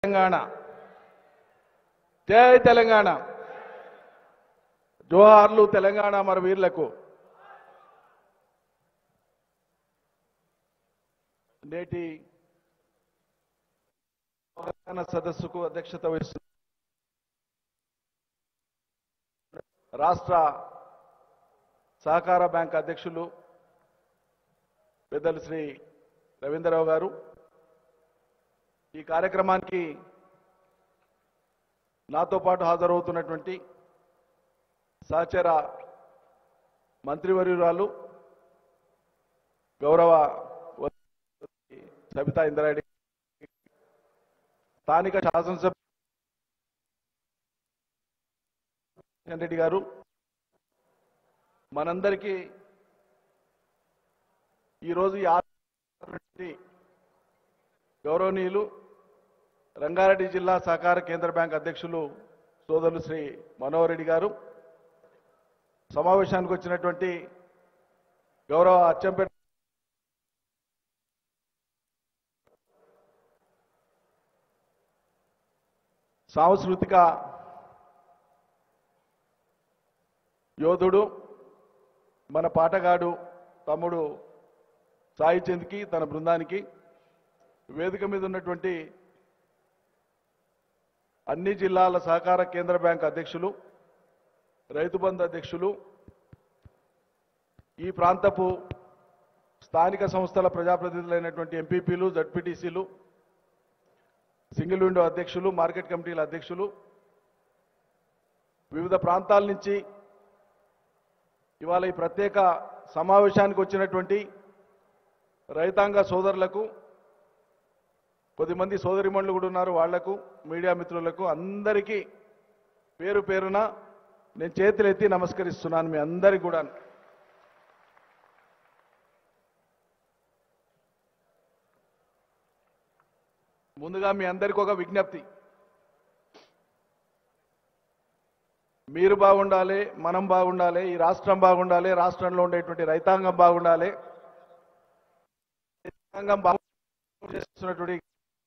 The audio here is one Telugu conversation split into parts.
తెలంగాణ జై తెలంగాణ జోహార్లు తెలంగాణ మరి వీరులకు నేటి అవగాహన సదస్సుకు అధ్యక్షత వహిస్తున్న రాష్ట్ర సహకార బ్యాంక్ అధ్యక్షులు పెద్దలు శ్రీ రవీంద్రరావు గారు ఈ కార్యక్రమానికి నాతో పాటు హాజరవుతున్నటువంటి సహచర మంత్రివర్యురాలు గౌరవ సబితా ఇంద్రారెడ్డి స్థానిక శాసనసభ రెడ్డి గారు మనందరికీ ఈరోజు ఈ ఆరు గౌరవనీయులు రంగారెడ్డి జిల్లా సహకార కేంద్ర బ్యాంక్ అధ్యక్షులు సోదరులు శ్రీ మనోహర్ రెడ్డి గారు సమావేశానికి వచ్చినటువంటి గౌరవ అచ్చంపేట సాంస్కృతిక యోధుడు మన పాటగాడు తమ్ముడు సాయి చంద్కి తన బృందానికి వేదిక మీద ఉన్నటువంటి అన్ని జిల్లాల సహకార కేంద్ర బ్యాంక్ అధ్యక్షులు రైతు బంధు అధ్యక్షులు ఈ ప్రాంతపు స్థానిక సంస్థల ప్రజాప్రతినిధులైనటువంటి ఎంపీపీలు జడ్పీటీసీలు సింగిల్ విండో అధ్యక్షులు మార్కెట్ కమిటీల అధ్యక్షులు వివిధ ప్రాంతాల నుంచి ఇవాళ ఈ ప్రత్యేక సమావేశానికి వచ్చినటువంటి రైతాంగ సోదరులకు కొద్దిమంది సోదరిమణులు కూడా ఉన్నారు వాళ్లకు మీడియా మిత్రులకు అందరికీ పేరు పేరున నేను చేతులు ఎత్తి నమస్కరిస్తున్నాను మీ అందరికి కూడా ముందుగా మీ అందరికీ ఒక విజ్ఞప్తి మీరు బాగుండాలి మనం బాగుండాలి ఈ రాష్ట్రం బాగుండాలి రాష్ట్రంలో ఉండేటువంటి రైతాంగం బాగుండాలి రైతాంగం బాగు చేస్తున్నటువంటి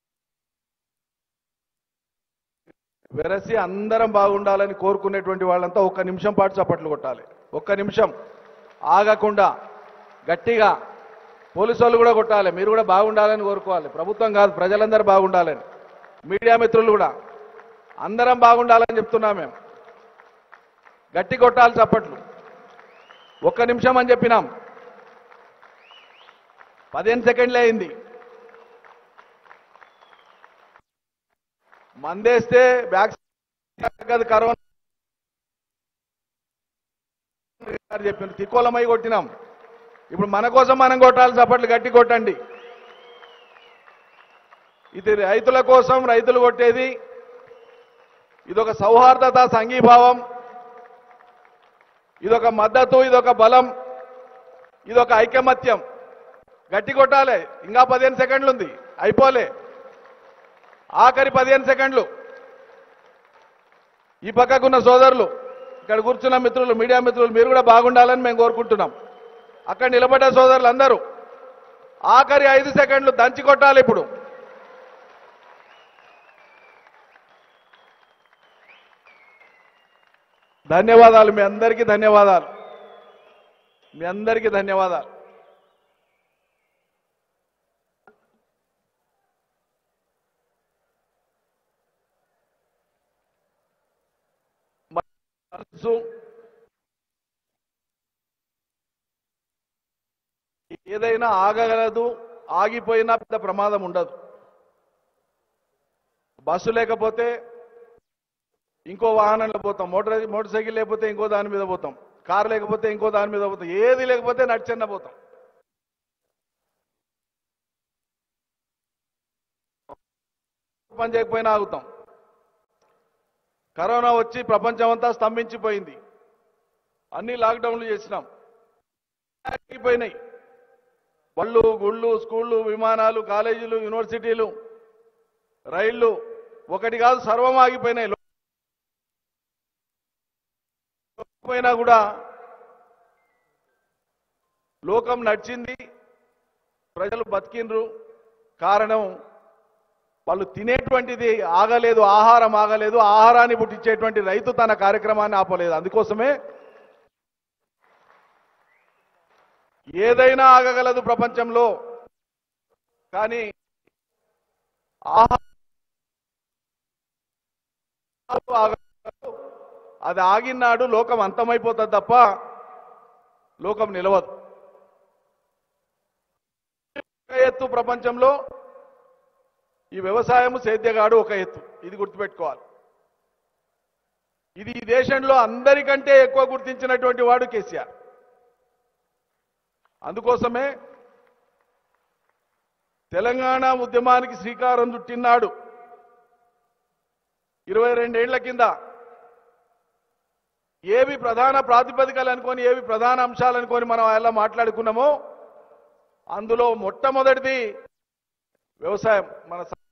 వెరసి అందరం బాగుండాలని కోరుకునేటువంటి వాళ్ళంతా ఒక్క నిమిషం పాటు చప్పట్లు కొట్టాలి ఒక్క నిమిషం ఆగకుండా గట్టిగా పోలీసు వాళ్ళు కూడా కొట్టాలి మీరు కూడా బాగుండాలని కోరుకోవాలి ప్రభుత్వం కాదు ప్రజలందరూ బాగుండాలని మీడియా మిత్రులు కూడా అందరం బాగుండాలని చెప్తున్నాం మేము గట్టి కొట్టాలి చప్పట్లు ఒక్క నిమిషం అని చెప్పినాం పదిహేను సెకండ్లే అయింది మందేస్తే బ్యాక్ కాదు కరోనా గారు చెప్పారు తిక్కోలమై కొట్టినాం ఇప్పుడు మన కోసం మనం కొట్టాలి చప్పట్లు గట్టి కొట్టండి ఇది రైతుల కోసం రైతులు కొట్టేది ఇదొక సౌహార్దత సంఘీభావం ఇదొక మద్దతు ఇదొక బలం ఇదొక ఐకమత్యం గట్టి కొట్టాలి ఇంకా పదిహేను సెకండ్లు ఉంది అయిపోలే ఆఖరి పదిహేను సెకండ్లు ఈ పక్కకున్న సోదరులు ఇక్కడ కూర్చున్న మిత్రులు మీడియా మిత్రులు మీరు కూడా బాగుండాలని మేము కోరుకుంటున్నాం అక్కడ నిలబడ్డ సోదరులు అందరూ ఆఖరి ఐదు సెకండ్లు దంచి కొట్టాలి ఇప్పుడు ధన్యవాదాలు మీ అందరికీ ధన్యవాదాలు మీ అందరికీ ధన్యవాదాలు మనసు ఏదైనా ఆగగలదు ఆగిపోయినా పెద్ద ప్రమాదం ఉండదు బస్సు లేకపోతే ఇంకో వాహనంలో పోతాం మోటార్ మోటార్ సైకిల్ లేకపోతే ఇంకో దాని మీద పోతాం కారు లేకపోతే ఇంకో దాని మీద పోతాం ఏది లేకపోతే నడిచన్న పోతాం పని చేయకపోయినా ఆగుతాం కరోనా వచ్చి ప్రపంచం అంతా స్తంభించిపోయింది అన్ని లాక్డౌన్లు చేసినాం ఆగిపోయినాయి బళ్ళు గుళ్ళు స్కూళ్ళు విమానాలు కాలేజీలు యూనివర్సిటీలు రైళ్లు ఒకటి కాదు సర్వం ఆగిపోయినాయి పోయినా కూడా లోకం నడిచింది ప్రజలు బతికిండ్రు కారణం వాళ్ళు తినేటువంటిది ఆగలేదు ఆహారం ఆగలేదు ఆహారాన్ని పుట్టించేటువంటి రైతు తన కార్యక్రమాన్ని ఆపలేదు అందుకోసమే ఏదైనా ఆగగలదు ప్రపంచంలో కానీ ఆహారం ఆగగలదు. అది ఆగినాడు లోకం అంతమైపోతుంది తప్ప లోకం నిలవదు ఒక ఎత్తు ప్రపంచంలో ఈ వ్యవసాయము సేద్యగాడు ఒక ఎత్తు ఇది గుర్తుపెట్టుకోవాలి ఇది ఈ దేశంలో అందరికంటే ఎక్కువ గుర్తించినటువంటి వాడు కేసీఆర్ అందుకోసమే తెలంగాణ ఉద్యమానికి శ్రీకారం చుట్టినాడు ఇరవై రెండేళ్ల కింద ఏవి ప్రధాన ప్రాతిపదికలు అనుకొని ఏవి ప్రధాన అంశాలు అనుకొని మనం ఎలా మాట్లాడుకున్నామో అందులో మొట్టమొదటిది వ్యవసాయం మన స-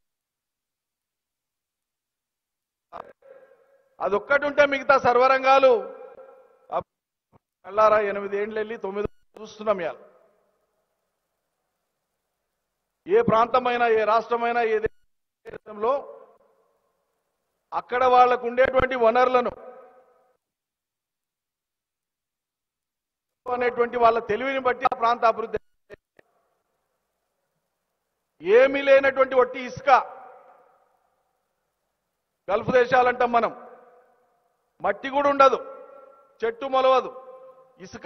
అదొక్కటి ఉంటే మిగతా సర్వరంగాలు అప్- కళ్ళారా ఎనిమిది ఏండ్లు వెళ్ళి తొమ్మిది చూస్తున్నాం ఇవాళ ఏ ప్రాంతమైనా ఏ రాష్ట్రమైనా ఏ దేశంలో అక్కడ వాళ్ళకు ఉండేటువంటి వనరులను అనేటువంటి వాళ్ళ తెలివిని బట్టి ఆ ప్రాంత అభివృద్ధి ఏమీ లేనటువంటి ఒట్టి ఇసుక గల్ఫ్ దేశాలంటాం మనం మట్టి కూడా ఉండదు చెట్టు మొలవదు ఇసుక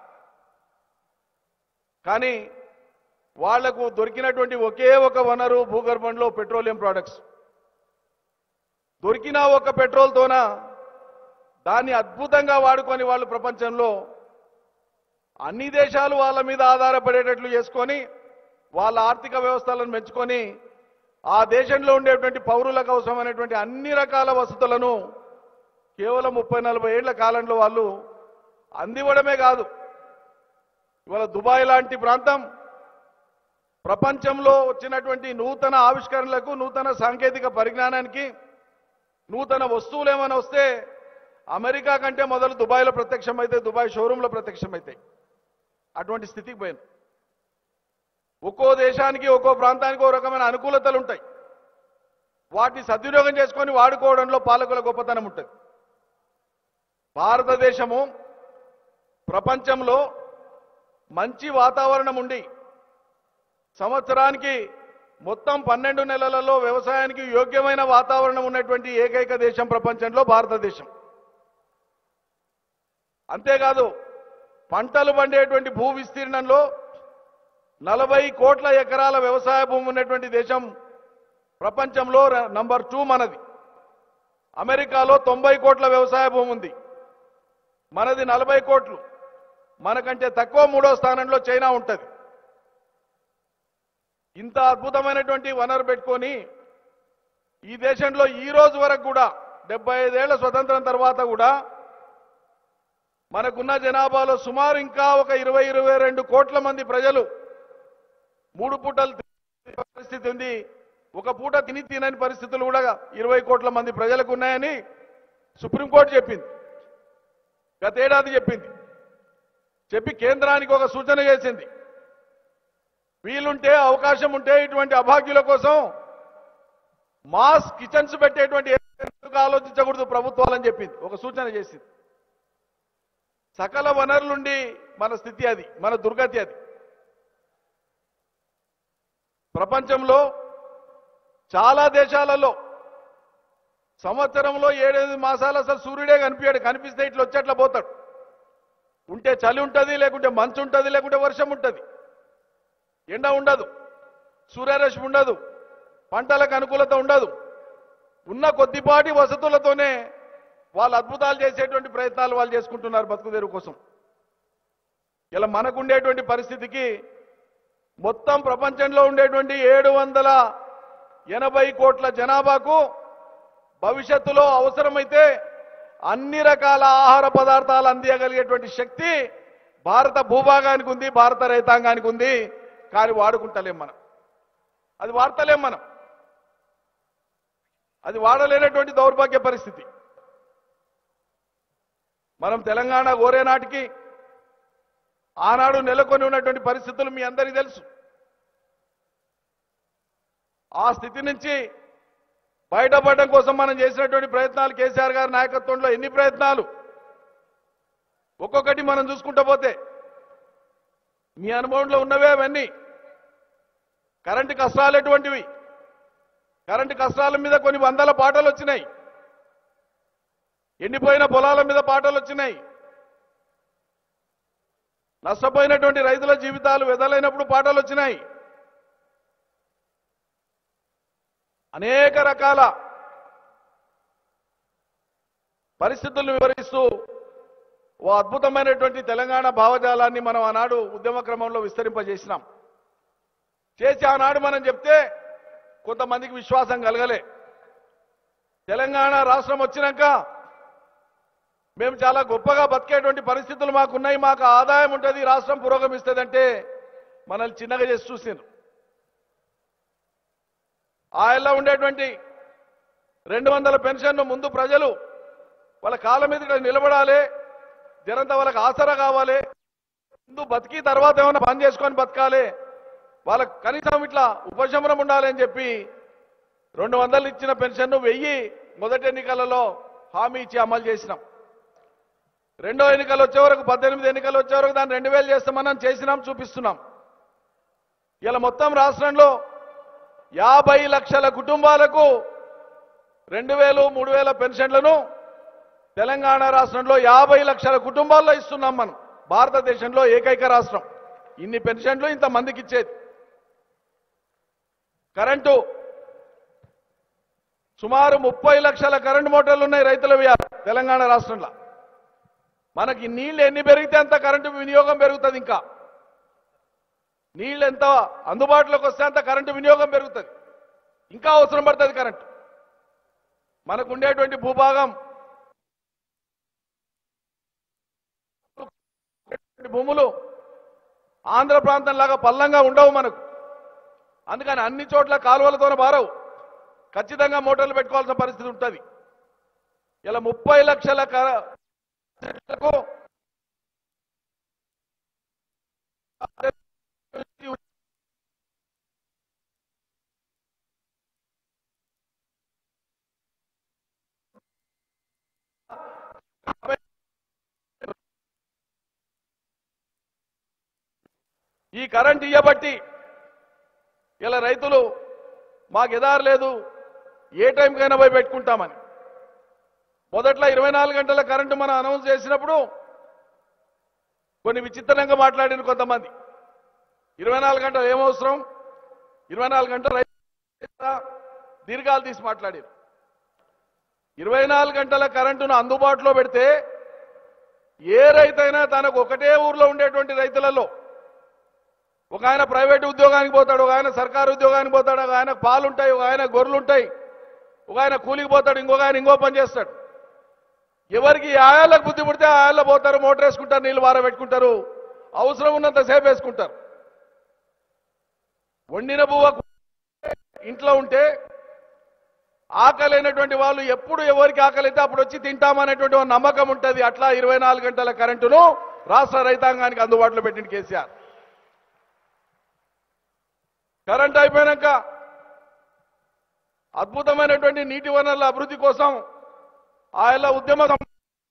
కానీ వాళ్లకు దొరికినటువంటి ఒకే ఒక వనరు భూగర్భంలో పెట్రోలియం ప్రొడక్ట్స్ దొరికిన ఒక పెట్రోల్తోన దాన్ని అద్భుతంగా వాడుకొని వాళ్ళు ప్రపంచంలో అన్ని దేశాలు వాళ్ళ మీద ఆధారపడేటట్లు చేసుకొని వాళ్ళ ఆర్థిక వ్యవస్థలను పెంచుకొని ఆ దేశంలో ఉండేటువంటి పౌరులకు అవసరమైనటువంటి అన్ని రకాల వసతులను కేవలం ముప్పై నలభై ఏళ్ల కాలంలో వాళ్ళు అందివ్వడమే కాదు ఇవాళ దుబాయ్ లాంటి ప్రాంతం ప్రపంచంలో వచ్చినటువంటి నూతన ఆవిష్కరణలకు నూతన సాంకేతిక పరిజ్ఞానానికి నూతన వస్తువులు ఏమైనా వస్తే అమెరికా కంటే మొదలు దుబాయ్లో ప్రత్యక్షమైతే దుబాయ్ షోరూంలో ప్రత్యక్షమైతాయి అటువంటి స్థితికి పోయింది ఒక్కో దేశానికి ఒక్కో ప్రాంతానికి ఓ రకమైన అనుకూలతలు ఉంటాయి వాటిని సద్వినియోగం చేసుకొని వాడుకోవడంలో పాలకుల గొప్పతనం ఉంటుంది భారతదేశము ప్రపంచంలో మంచి వాతావరణం ఉండి సంవత్సరానికి మొత్తం పన్నెండు నెలలలో వ్యవసాయానికి యోగ్యమైన వాతావరణం ఉన్నటువంటి ఏకైక దేశం ప్రపంచంలో భారతదేశం అంతేకాదు పంటలు పండేటువంటి భూ విస్తీర్ణంలో నలభై కోట్ల ఎకరాల వ్యవసాయ భూమి ఉన్నటువంటి దేశం ప్రపంచంలో ర- నంబర్ టూ మనది అమెరికాలో తొంభై కోట్ల వ్యవసాయ భూమి ఉంది మనది నలభై కోట్లు మనకంటే తక్కువ మూడో స్థానంలో చైనా ఉంటుంది ఇంత అద్భుతమైనటువంటి వనరు పెట్టుకొని ఈ దేశంలో ఈ రోజు వరకు కూడా డెబ్బై ఐదేళ్ల స్వతంత్రం తర్వాత కూడా మనకున్న జనాభాలో సుమారు ఇంకా ఒక ఇరవై ఇరవై రెండు కోట్ల మంది ప్రజలు మూడు పూటలు తినే పరిస్థితి ఉంది ఒక పూట తిని తినని పరిస్థితులు కూడా ఇరవై కోట్ల మంది ప్రజలకు ఉన్నాయని సుప్రీంకోర్టు చెప్పింది గతేడాది చెప్పింది చెప్పి కేంద్రానికి ఒక సూచన చేసింది వీలుంటే అవకాశం ఉంటే ఇటువంటి అభాగ్యుల కోసం మాస్ కిచెన్స్ పెట్టేటువంటి ఎందుకు ఆలోచించకూడదు ప్రభుత్వాలని చెప్పింది ఒక సూచన చేసింది సకల వనరులుండి మన స్థితి అది మన దుర్గతి అది ప్రపంచంలో చాలా దేశాలలో సంవత్సరంలో ఏడెనిమిది మాసాలు అసలు సూర్యుడే కనిపించాడు కనిపిస్తే ఇట్లా వచ్చేట్లా పోతాడు ఉంటే చలి ఉంటుంది లేకుంటే మంచు ఉంటుంది లేకుంటే వర్షం ఉంటుంది ఎండ ఉండదు సూర్యరశ్మి ఉండదు పంటలకు అనుకూలత ఉండదు ఉన్న కొద్దిపాటి వసతులతోనే వాళ్ళు అద్భుతాలు చేసేటువంటి ప్రయత్నాలు వాళ్ళు చేసుకుంటున్నారు బతుకుదేరు కోసం ఇలా మనకు ఉండేటువంటి పరిస్థితికి మొత్తం ప్రపంచంలో ఉండేటువంటి ఏడు వందల ఎనభై కోట్ల జనాభాకు భవిష్యత్తులో అవసరమైతే అన్ని రకాల ఆహార పదార్థాలు అందియగలిగేటువంటి శక్తి భారత భూభాగానికి ఉంది భారత రైతాంగానికి ఉంది కానీ వాడుకుంటలేం మనం అది వాడతలేం మనం అది వాడలేనటువంటి దౌర్భాగ్య పరిస్థితి మనం తెలంగాణ కోరే నాటికి ఆనాడు నెలకొని ఉన్నటువంటి పరిస్థితులు మీ అందరికీ తెలుసు ఆ స్థితి నుంచి బయటపడడం కోసం మనం చేసినటువంటి ప్రయత్నాలు కేసీఆర్ గారి నాయకత్వంలో ఎన్ని ప్రయత్నాలు ఒక్కొక్కటి మనం చూసుకుంటూ పోతే మీ అనుభవంలో ఉన్నవే అవన్నీ కరెంటు కష్టాలు ఎటువంటివి కరెంటు కష్టాల మీద కొన్ని వందల పాటలు వచ్చినాయి ఎండిపోయిన పొలాల మీద పాటలు వచ్చినాయి నష్టపోయినటువంటి రైతుల జీవితాలు వెదలైనప్పుడు పాటలు వచ్చినాయి అనేక రకాల పరిస్థితులను వివరిస్తూ ఓ అద్భుతమైనటువంటి తెలంగాణ భావజాలాన్ని మనం ఆనాడు ఉద్యమ క్రమంలో విస్తరింపజేసినాం చేసి ఆనాడు మనం చెప్తే కొంతమందికి విశ్వాసం కలగలే తెలంగాణ రాష్ట్రం వచ్చినాక మేము చాలా గొప్పగా బతికేటువంటి పరిస్థితులు మాకున్నాయి మాకు ఆదాయం ఉంటుంది రాష్ట్రం పురోగమిస్తుందంటే మనల్ని చిన్నగా చేసి చూసిండ్రు ఆయల్లో ఉండేటువంటి రెండు వందల పెన్షన్ను ముందు ప్రజలు వాళ్ళ కాళ్ళ మీద ఇక్కడ నిలబడాలి జనంతా వాళ్ళకి ఆసరా కావాలి ముందు బతికి తర్వాత ఏమైనా పని చేసుకొని బతకాలి వాళ్ళకి కనీసం ఇట్లా ఉపశమనం ఉండాలి అని చెప్పి రెండు వందలు ఇచ్చిన పెన్షన్ను వెయ్యి మొదటి ఎన్నికలలో హామీ ఇచ్చి అమలు చేసినాం రెండో ఎన్నికలు వచ్చే వరకు పద్దెనిమిది ఎన్నికలు వచ్చే వరకు దాన్ని రెండు వేలు చేస్తామని చేసినాం చూపిస్తున్నాం ఇలా మొత్తం రాష్ట్రంలో యాభై లక్షల కుటుంబాలకు రెండు వేలు మూడు వేల పెన్షన్లను తెలంగాణ రాష్ట్రంలో యాభై లక్షల కుటుంబాల్లో ఇస్తున్నాం మనం భారతదేశంలో ఏకైక రాష్ట్రం ఇన్ని పెన్షన్లు ఇంత మందికి ఇచ్చేది కరెంటు సుమారు ముప్పై లక్షల కరెంటు మోటార్లు ఉన్నాయి రైతుల తెలంగాణ రాష్ట్రంలో మనకి నీళ్లు ఎన్ని పెరిగితే అంత కరెంటు వినియోగం పెరుగుతుంది ఇంకా నీళ్ళు ఎంత అందుబాటులోకి వస్తే అంత కరెంటు వినియోగం పెరుగుతుంది ఇంకా అవసరం పడుతుంది కరెంటు మనకు ఉండేటువంటి భూభాగం భూములు ఆంధ్ర ప్రాంతం లాగా పల్లంగా ఉండవు మనకు అందుకని అన్ని చోట్ల కాలువలతోనే బారవు ఖచ్చితంగా మోటార్లు పెట్టుకోవాల్సిన పరిస్థితి ఉంటుంది ఇలా ముప్పై లక్షల క- చెట్లకు ఈ కరెంట్ ఇయ్యబట్టి ఇలా రైతులు మాకు ఎదారు లేదు ఏ టైంకైనా పోయి పెట్టుకుంటామని మొదట్లో ఇరవై నాలుగు గంటల కరెంటు మనం అనౌన్స్ చేసినప్పుడు కొన్ని విచిత్రంగా మాట్లాడిన కొంతమంది ఇరవై నాలుగు గంటలు ఏమవసరం ఇరవై నాలుగు గంటలు రైతు దీర్ఘాలు తీసి మాట్లాడారు ఇరవై నాలుగు గంటల కరెంటును అందుబాటులో పెడితే ఏ రైతైనా తనకు ఒకటే ఊర్లో ఉండేటువంటి రైతులలో ఒక ఆయన ప్రైవేట్ ఉద్యోగానికి పోతాడు ఒక ఆయన సర్కారు ఉద్యోగానికి పోతాడు ఒక ఆయన పాలు ఉంటాయి ఒక ఆయన గొర్రెలు ఉంటాయి ఒక ఆయన కూలికి పోతాడు ఇంకొక ఆయన ఇంకో పని చేస్తాడు ఎవరికి ఆయాలకు బుద్ధి పుడితే ఆయాల్లో పోతారు మోటార్ వేసుకుంటారు నీళ్ళు వార పెట్టుకుంటారు అవసరం ఉన్నంత సేపు వేసుకుంటారు వండిన బువ్వ ఇంట్లో ఉంటే ఆకలైనటువంటి వాళ్ళు ఎప్పుడు ఎవరికి ఆకలి అయితే అప్పుడు వచ్చి తింటామనేటువంటి ఒక నమ్మకం ఉంటుంది అట్లా ఇరవై నాలుగు గంటల కరెంటును రాష్ట్ర రైతాంగానికి అందుబాటులో పెట్టింది కేసీఆర్ కరెంట్ అయిపోయినాక అద్భుతమైనటువంటి నీటి వనరుల అభివృద్ధి కోసం ఆయన ఉద్యమ సం-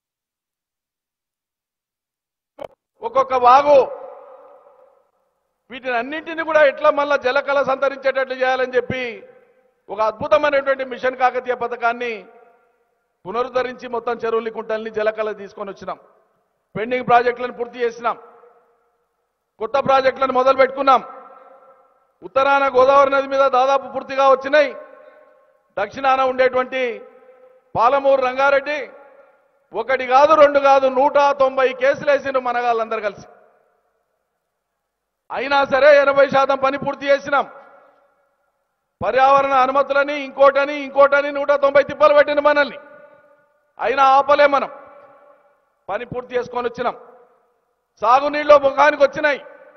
ఒక్కొక్క వాగు వీటిని అన్నింటినీ కూడా ఎట్లా మళ్ళా జలకళ సంతరించేటట్లు చేయాలని చెప్పి ఒక అద్భుతమైనటువంటి మిషన్ కాకతీయ పథకాన్ని పునరుద్ధరించి మొత్తం చెరువుల్ని కుంటల్ని జలకళ తీసుకొని వచ్చినాం పెండింగ్ ప్రాజెక్టులను పూర్తి చేసినాం కొత్త ప్రాజెక్టులను మొదలు పెట్టుకున్నాం ఉత్తరాన గోదావరి నది మీద దాదాపు పూర్తిగా వచ్చినాయి దక్షిణాన ఉండేటువంటి పాలమూరు రంగారెడ్డి ఒకటి కాదు రెండు కాదు నూట తొంభై కేసులు వేసిండ్రు మనగాళ్ళందరూ కలిసి అయినా సరే ఎనభై శాతం పని పూర్తి చేసినాం పర్యావరణ అనుమతులని ఇంకోటని ఇంకోటని నూట తొంభై తిప్పలు పెట్టిన మనల్ని అయినా ఆపలే మనం పని పూర్తి చేసుకొని వచ్చినాం సాగునీళ్ళు ముఖానికి వచ్చినాయి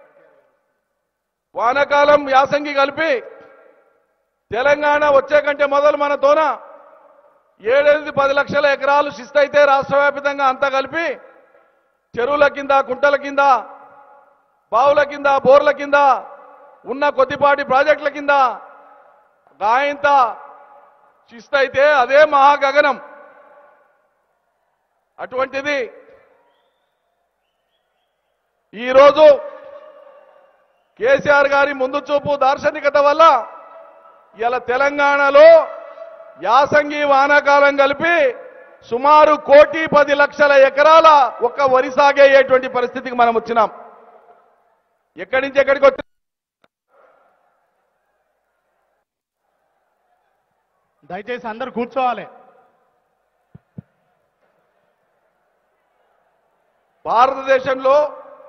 వానాకాలం యాసంగి కలిపి తెలంగాణ వచ్చే కంటే మొదలు మన తోన ఏడెనిమిది పది లక్షల ఎకరాలు శిస్తు అయితే రాష్ట్ర వ్యాప్తంగా అంతా కలిపి చెరువుల కింద కుంటల కింద బావుల కింద బోర్ల కింద ఉన్న కొద్దిపాటి ప్రాజెక్టుల కింద గాయంత శిస్తు అయితే అదే మహాగగనం అటువంటిది ఈరోజు కేసీఆర్ గారి ముందు చూపు దార్శనికత వల్ల ఇలా తెలంగాణలో యాసంగి వానాకాలం కలిపి సుమారు కోటి పది లక్షల ఎకరాల ఒక్క వరి సాగేటువంటి పరిస్థితికి మనం వచ్చినాం ఎక్కడి నుంచి ఎక్కడికి వచ్చి దయచేసి అందరు కూర్చోవాలి భారతదేశంలో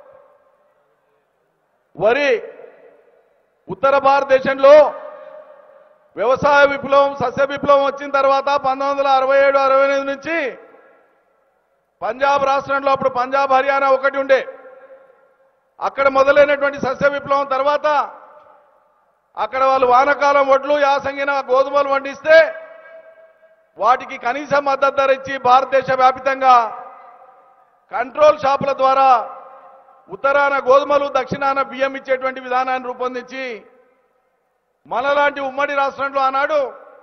వరి ఉత్తర భారతదేశంలో వ్యవసాయ విప్లవం సస్య విప్లవం వచ్చిన తర్వాత పంతొమ్మిది వందల అరవై ఏడు అరవై ఎనిమిది నుంచి పంజాబ్ రాష్ట్రంలో అప్పుడు పంజాబ్ హర్యానా ఒకటి ఉండే అక్కడ మొదలైనటువంటి సస్య విప్లవం తర్వాత అక్కడ వాళ్ళు వానకాలం వడ్లు యాసంగిన గోధుమలు పండిస్తే వాటికి కనీస మద్దతు ధర ఇచ్చి భారతదేశ వ్యాపితంగా కంట్రోల్ షాపుల ద్వారా ఉత్తరాన గోధుమలు దక్షిణాన బియ్యం ఇచ్చేటువంటి విధానాన్ని రూపొందించి మనలాంటి ఉమ్మడి రాష్ట్రంలో ఆనాడు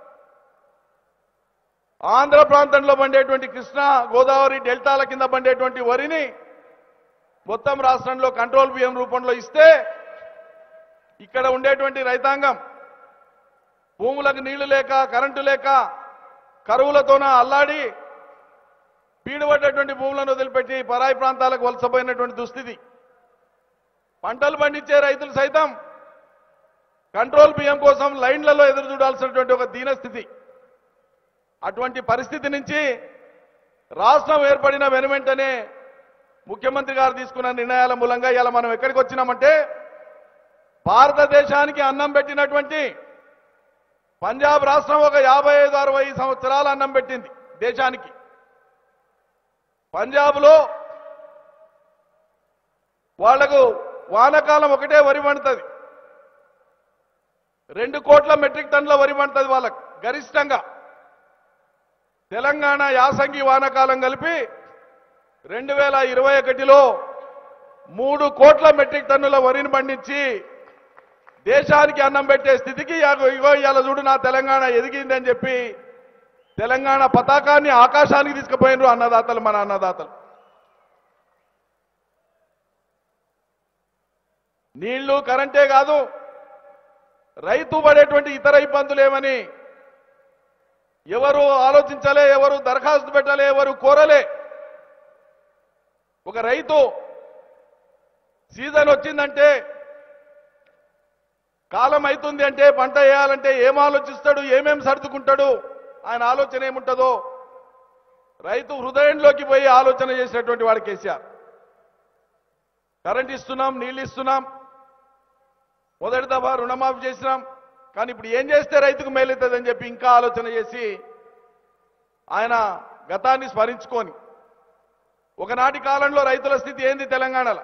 ఆంధ్ర ప్రాంతంలో పండేటువంటి కృష్ణా గోదావరి డెల్టాల కింద పండేటువంటి వరిని మొత్తం రాష్ట్రంలో కంట్రోల్ బియ్యం రూపంలో ఇస్తే ఇక్కడ ఉండేటువంటి రైతాంగం భూములకు నీళ్లు లేక కరెంటు లేక కరువులతోన అల్లాడి పీడుపడ్డటువంటి భూములను వదిలిపెట్టి పరాయి ప్రాంతాలకు వలసపోయినటువంటి దుస్థితి పంటలు పండించే రైతులు సైతం కంట్రోల్ బియ్యం కోసం లైన్లలో ఎదురు చూడాల్సినటువంటి ఒక దీనస్థితి అటువంటి పరిస్థితి నుంచి రాష్ట్రం ఏర్పడిన వెనువెంటనే ముఖ్యమంత్రి గారు తీసుకున్న నిర్ణయాల మూలంగా ఇలా మనం ఎక్కడికి వచ్చినామంటే భారతదేశానికి అన్నం పెట్టినటువంటి పంజాబ్ రాష్ట్రం ఒక యాభై ఐదు అరవై సంవత్సరాలు అన్నం పెట్టింది దేశానికి పంజాబ్లో వాళ్లకు వానకాలం ఒకటే వరి పండుతుంది రెండు కోట్ల మెట్రిక్ టన్నుల వరి పండుతుంది వాళ్ళకు గరిష్టంగా తెలంగాణ యాసంగి వానకాలం కలిపి రెండు వేల ఇరవై ఒకటిలో మూడు కోట్ల మెట్రిక్ టన్నుల వరిని పండించి దేశానికి అన్నం పెట్టే స్థితికి ఇగో ఇగో ఇవాళ చూడు నా తెలంగాణ ఎదిగిందని చెప్పి తెలంగాణ పతాకాన్ని ఆకాశానికి తీసుకుపోయినరు అన్నదాతలు మన అన్నదాతలు నీళ్లు కరెంటే కాదు రైతు పడేటువంటి ఇతర ఇబ్బందులు ఏమని ఎవరు ఆలోచించలే ఎవరు దరఖాస్తు పెట్టలే ఎవరు కోరలే ఒక రైతు సీజన్ వచ్చిందంటే కాలం అవుతుంది అంటే పంట వేయాలంటే ఏం ఆలోచిస్తాడు ఏమేం సర్దుకుంటాడు ఆయన ఆలోచన ఏముంటుందో రైతు హృదయంలోకి పోయి ఆలోచన చేసినటువంటి వాడు కేసీఆర్ కరెంట్ ఇస్తున్నాం నీళ్ళు ఇస్తున్నాం మొదటి దఫా రుణమాఫీ చేసినాం కానీ ఇప్పుడు ఏం చేస్తే రైతుకు మేలవుతుందని చెప్పి ఇంకా ఆలోచన చేసి ఆయన గతాన్ని స్మరించుకొని ఒకనాటి కాలంలో రైతుల స్థితి ఏంది తెలంగాణలో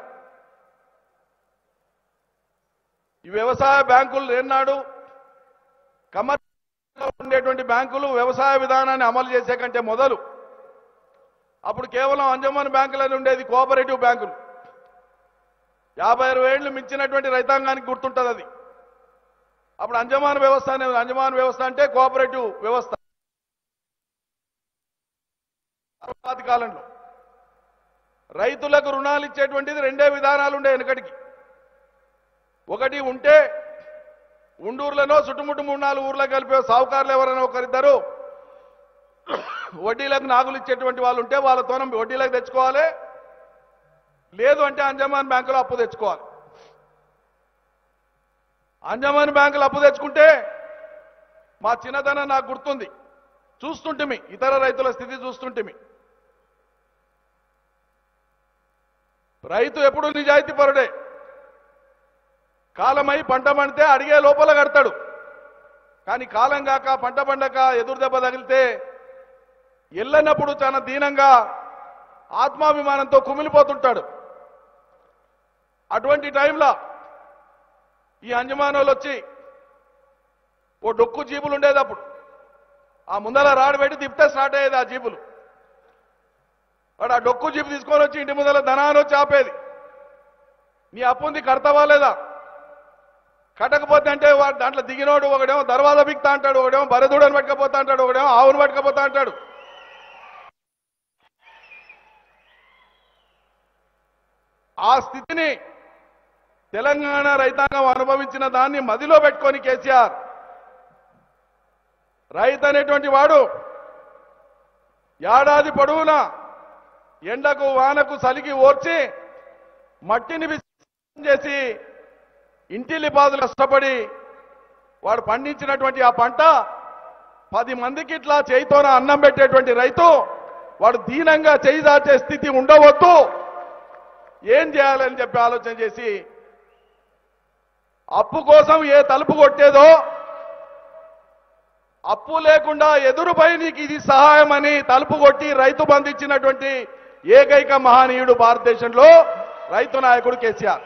ఈ వ్యవసాయ బ్యాంకులు ఏనాడు కమర్షియల్ ఉండేటువంటి బ్యాంకులు వ్యవసాయ విధానాన్ని అమలు చేసే కంటే మొదలు అప్పుడు కేవలం అంజమాన్ బ్యాంకులని ఉండేది కోఆపరేటివ్ బ్యాంకులు యాభై అరవై ఏళ్ళు మించినటువంటి రైతాంగానికి గుర్తుంటుంది అది అప్పుడు అంజమాన్ వ్యవస్థ అనేది అంజమాన్ వ్యవస్థ అంటే కోఆపరేటివ్ వ్యవస్థ తర్వాతి కాలంలో రైతులకు రుణాలు ఇచ్చేటువంటిది రెండే విధానాలు ఉండే వెనకటికి ఒకటి ఉంటే ఉండూర్లలో చుట్టుముట్టు మూడు నాలుగు ఊర్లకు కలిపే సావుకారులు ఎవరైనా ఒకరిద్దరు వడ్డీలకు నాగులు ఇచ్చేటువంటి వాళ్ళు ఉంటే వాళ్ళతో వడ్డీలకు తెచ్చుకోవాలి లేదు అంటే అంజమాన్ బ్యాంకులో అప్పు తెచ్చుకోవాలి అంజమాన్ బ్యాంకులు అప్పు తెచ్చుకుంటే మా చిన్నదనం నాకు గుర్తుంది చూస్తుంటిమి ఇతర రైతుల స్థితి చూస్తుంటిమి రైతు ఎప్పుడు నిజాయితీ పరుడే కాలమై పంట పండితే అడిగే లోపల కడతాడు కానీ కాలం కాక పంట పండక ఎదురు దెబ్బ తగిలితే ఎల్లన్నప్పుడు చాలా దీనంగా ఆత్మాభిమానంతో కుమిలిపోతుంటాడు అటువంటి టైంలో ఈ అంజమానోళ్ళు వచ్చి ఓ డొక్కు జీబులు ఉండేది అప్పుడు ఆ ముందర రాడు పెట్టి తిప్పితే స్టార్ట్ అయ్యేది ఆ జీబులు వాడు ఆ డొక్కు జీపు తీసుకొని వచ్చి ఇంటి ముందర ధనాన్ని వచ్చి ఆపేది నీ అప్పు ఉంది కడతావా లేదా కట్టకపోతే అంటే వాడు దాంట్లో దిగినోడు ఒకడేమో దర్వాజా బిక్తా అంటాడు ఒకడేమో బరదూడని పట్టుకపోతా అంటాడు ఒకడేమో ఆవును పట్టుకపోతా అంటాడు ఆ స్థితిని తెలంగాణ రైతాంగం అనుభవించిన దాన్ని మదిలో పెట్టుకొని కేసీఆర్ రైతు అనేటువంటి వాడు ఏడాది పొడవునా ఎండకు వానకు సలిగి ఓర్చి మట్టిని విసర్జన చేసి ఇంటిల్లి బాధలు కష్టపడి వాడు పండించినటువంటి ఆ పంట పది మందికి ఇట్లా చేయితోన అన్నం పెట్టేటువంటి రైతు వాడు దీనంగా చేయి దాచే స్థితి ఉండవద్దు ఏం చేయాలని చెప్పి ఆలోచన చేసి అప్పు కోసం ఏ తలుపు కొట్టేదో అప్పు లేకుండా ఎదురుపై నీకు ఇది సహాయం అని తలుపు కొట్టి రైతు బంధించినటువంటి ఏకైక మహనీయుడు భారతదేశంలో రైతు నాయకుడు కేసీఆర్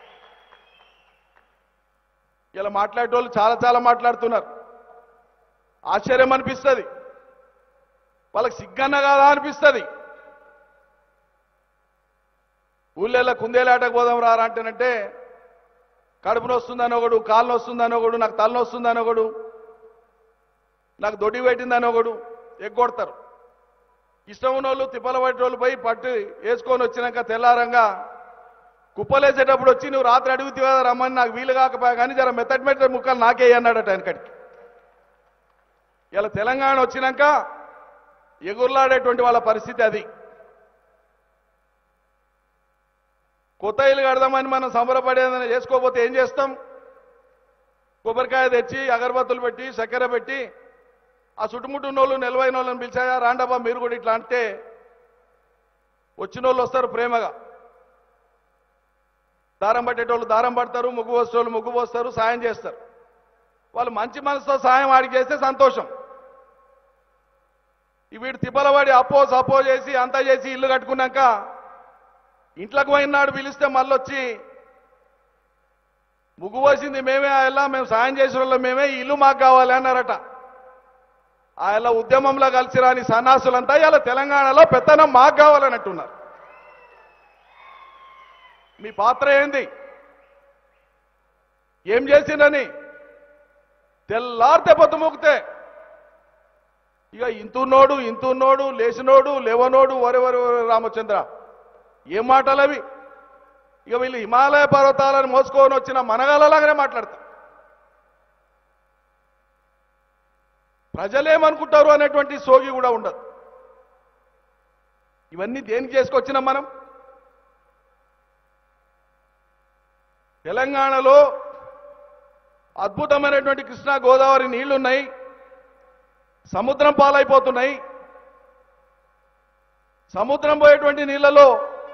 ఇలా మాట్లాడేటోళ్ళు చాలా చాలా మాట్లాడుతున్నారు ఆశ్చర్యం అనిపిస్తుంది వాళ్ళకి సిగ్గన్న కాదా అనిపిస్తుంది ఊళ్ళో కుందేలాటకు పోదాం రారా అంటేనంటే కడుపున వస్తుందని ఒకడు కాళ్ళు వస్తుందని ఒకడు నాకు తల వస్తుందని ఒకడు నాకు దొడ్డి పెట్టిందని ఒకడు ఎగ్గొడతారు ఇష్టం ఉన్న వాళ్ళు తిప్పల పట్టేవాళ్ళు పోయి పట్టు వేసుకొని వచ్చినాక తెల్లారంగా కుప్పలేసేటప్పుడు వచ్చి నువ్వు రాత్రి అడుగుతావు కదా రమ్మని నాకు వీలు కాకపోయా కానీ జర మెత్తటి మెత్తటి ముక్కలు నాకే అన్నాడట వెనకడికి ఇలా తెలంగాణ వచ్చినాక ఎగురులాడేటువంటి వాళ్ళ పరిస్థితి అది కొత్త ఇల్లు కడదామని మనం సంబరపడేదని చేసుకోకపోతే ఏం చేస్తాం కొబ్బరికాయ తెచ్చి అగరబత్తులు పెట్టి చక్కెర పెట్టి ఆ చుట్టుముట్టున్న వాళ్ళు నిలవైన వాళ్ళని పిలిచాయా రాండబ్బా మీరు కూడా ఇట్లా అంటే వచ్చిన వాళ్ళు వస్తారు ప్రేమగా దారం పట్టేటోళ్ళు దారం పడతారు ముగ్గు పోసేటోళ్ళు ముగ్గు పోస్తారు సాయం చేస్తారు వాళ్ళు మంచి మనసుతో సాయం వాడికి చేస్తే సంతోషం ఈ వీడు తిప్పలవాడి అప్పో సపో చేసి అంతా చేసి ఇల్లు కట్టుకున్నాక ఇంట్లోకి పోయినాడు పిలిస్తే మళ్ళొచ్చి ముగ్గు పోసింది మేమే ఆ ఎలా మేము సాయం చేసిన వాళ్ళం మేమే ఈ ఇల్లు మాకు కావాలి అన్నారట ఆ ఎలా ఉద్యమంలో కలిసి రాని సన్నాసులంతా ఇలా తెలంగాణలో పెత్తనం మాకు కావాలన్నట్టున్నారు మీ పాత్ర ఏంది ఏం చేసిందని తెల్లారితే పొద్దు మూకితే ఇక ఇంతున్నోడు ఇంతున్నోడు లేచినోడు లేవనోడు వరెవరు రామచంద్ర ఏం మాటలు అవి ఇక వీళ్ళు హిమాలయ పర్వతాలను మోసుకొని వచ్చిన మనగాళ్ళలాగానే మాట్లాడతారు ప్రజలేమనుకుంటారు అనేటువంటి సోగి కూడా ఉండదు ఇవన్నీ దేనికి చేసుకొచ్చినాం మనం తెలంగాణలో అద్భుతమైనటువంటి కృష్ణా గోదావరి నీళ్లున్నాయి సముద్రం పాలైపోతున్నాయి సముద్రం పోయేటువంటి నీళ్లలో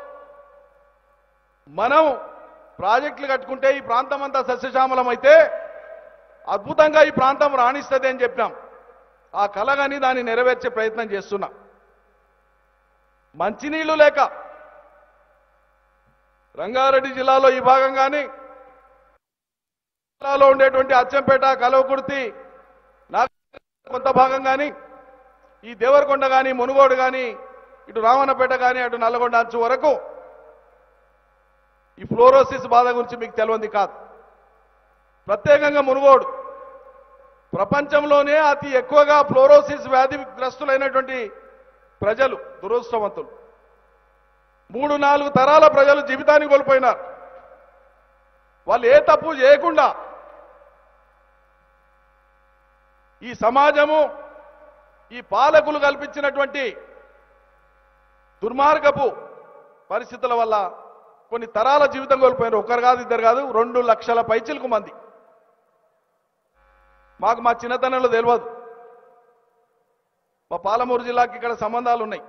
మనం ప్రాజెక్టులు కట్టుకుంటే ఈ ప్రాంతం అంతా సస్యశ్యామలం అయితే అద్భుతంగా ఈ ప్రాంతం రాణిస్తుంది అని చెప్పినాం ఆ కలగని దాన్ని నెరవేర్చే ప్రయత్నం చేస్తున్నాం మంచినీళ్లు లేక రంగారెడ్డి జిల్లాలో ఈ భాగం కానీ జిల్లాలో ఉండేటువంటి అచ్చంపేట కలవకుర్తి నాగ కొంత భాగం కానీ ఈ దేవరకొండ కానీ మునుగోడు కానీ ఇటు రామన్నపేట కానీ అటు నల్లగొండ అంచు వరకు ఈ ఫ్లోరోసిస్ బాధ గురించి మీకు తెలియంది కాదు ప్రత్యేకంగా మునుగోడు ప్రపంచంలోనే అతి ఎక్కువగా ఫ్లోరోసిస్ వ్యాధి గ్రస్తులైనటువంటి ప్రజలు దురదృష్టవంతులు మూడు నాలుగు తరాల ప్రజలు జీవితాన్ని కోల్పోయినారు వాళ్ళు ఏ తప్పు చేయకుండా ఈ సమాజము ఈ పాలకులు కల్పించినటువంటి దుర్మార్గపు పరిస్థితుల వల్ల కొన్ని తరాల జీవితం కోల్పోయినారు ఒకరు కాదు ఇద్దరు కాదు రెండు లక్షల పైచిలకు మంది మాకు మా చిన్నతనంలో తెలియదు మా పాలమూరు జిల్లాకి ఇక్కడ సంబంధాలు ఉన్నాయి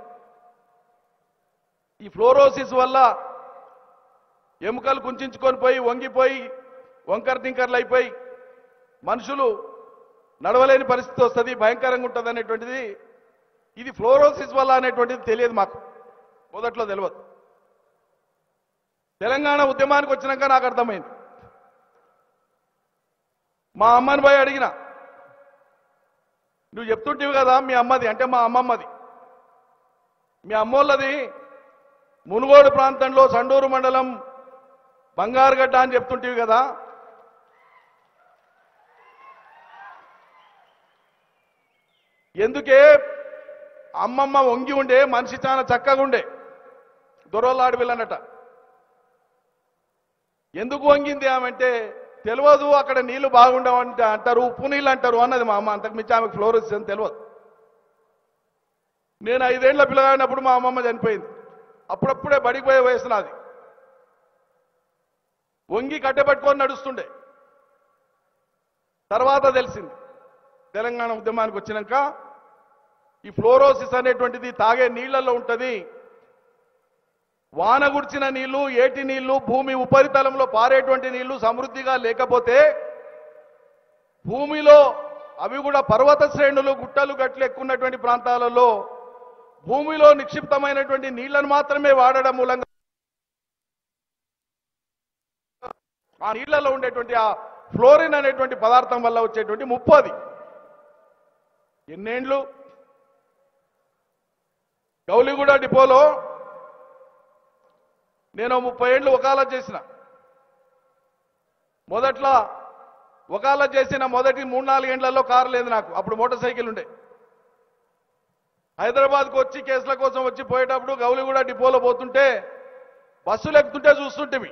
ఈ ఫ్లోరోసిస్ వల్ల ఎముకలు కుంచుకొని పోయి వంగిపోయి వంకర టింకర్లు అయిపోయి మనుషులు నడవలేని పరిస్థితి వస్తుంది భయంకరంగా ఉంటుంది అనేటువంటిది ఇది ఫ్లోరోసిస్ వల్ల అనేటువంటిది తెలియదు మాకు మొదట్లో తెలియదు తెలంగాణ ఉద్యమానికి వచ్చినాక నాకు అర్థమైంది మా అమ్మని పోయి అడిగిన నువ్వు చెప్తుంటివి కదా మీ అమ్మది అంటే మా అమ్మమ్మది మీ అమ్మోళ్ళది మునుగోడు ప్రాంతంలో సండూరు మండలం బంగారుగడ్డ అని చెప్తుంటివి కదా ఎందుకే అమ్మమ్మ వంగి ఉండే మనిషి చాలా చక్కగా ఉండే దొరలాడి వెళ్ళనట ఎందుకు వంగింది ఆమెంటే తెలియదు అక్కడ నీళ్లు బాగుండవంటే అంటారు ఉప్పు నీళ్ళు అంటారు అన్నది మా అమ్మ అంతకు మించి ఆమెకు ఫ్లోరోసిస్ అని తెలియదు నేను ఐదేళ్ల పిల్లగాడినప్పుడు మా అమ్మమ్మ చనిపోయింది అప్పుడప్పుడే బడికి పోయే వయసు నాది వంగి కట్టెపట్టుకొని నడుస్తుండే తర్వాత తెలిసింది తెలంగాణ ఉద్యమానికి వచ్చినాక ఈ ఫ్లోరోసిస్ అనేటువంటిది తాగే నీళ్లలో ఉంటుంది వాన గుర్చిన నీళ్లు ఏటి నీళ్లు భూమి ఉపరితలంలో పారేటువంటి నీళ్లు సమృద్ధిగా లేకపోతే భూమిలో అవి కూడా పర్వత శ్రేణులు గుట్టలు గట్లు ఎక్కున్నటువంటి ప్రాంతాలలో భూమిలో నిక్షిప్తమైనటువంటి నీళ్లను మాత్రమే వాడడం మూలంగా ఆ నీళ్లలో ఉండేటువంటి ఆ ఫ్లోరిన్ అనేటువంటి పదార్థం వల్ల వచ్చేటువంటి ముప్పు అది ఎన్నేండ్లు గౌలిగూడ డిపోలో నేను ముప్పై ఏళ్ళు వకాలత్ చేసిన మొదట్లో వకాలత్ చేసిన మొదటి మూడు నాలుగేండ్లలో కారు లేదు నాకు అప్పుడు మోటార్ సైకిల్ ఉండే హైదరాబాద్కు వచ్చి కేసుల కోసం వచ్చి పోయేటప్పుడు గౌలిగూడ డిపోలో పోతుంటే బస్సులు ఎక్కుతుంటే చూస్తుంటేవి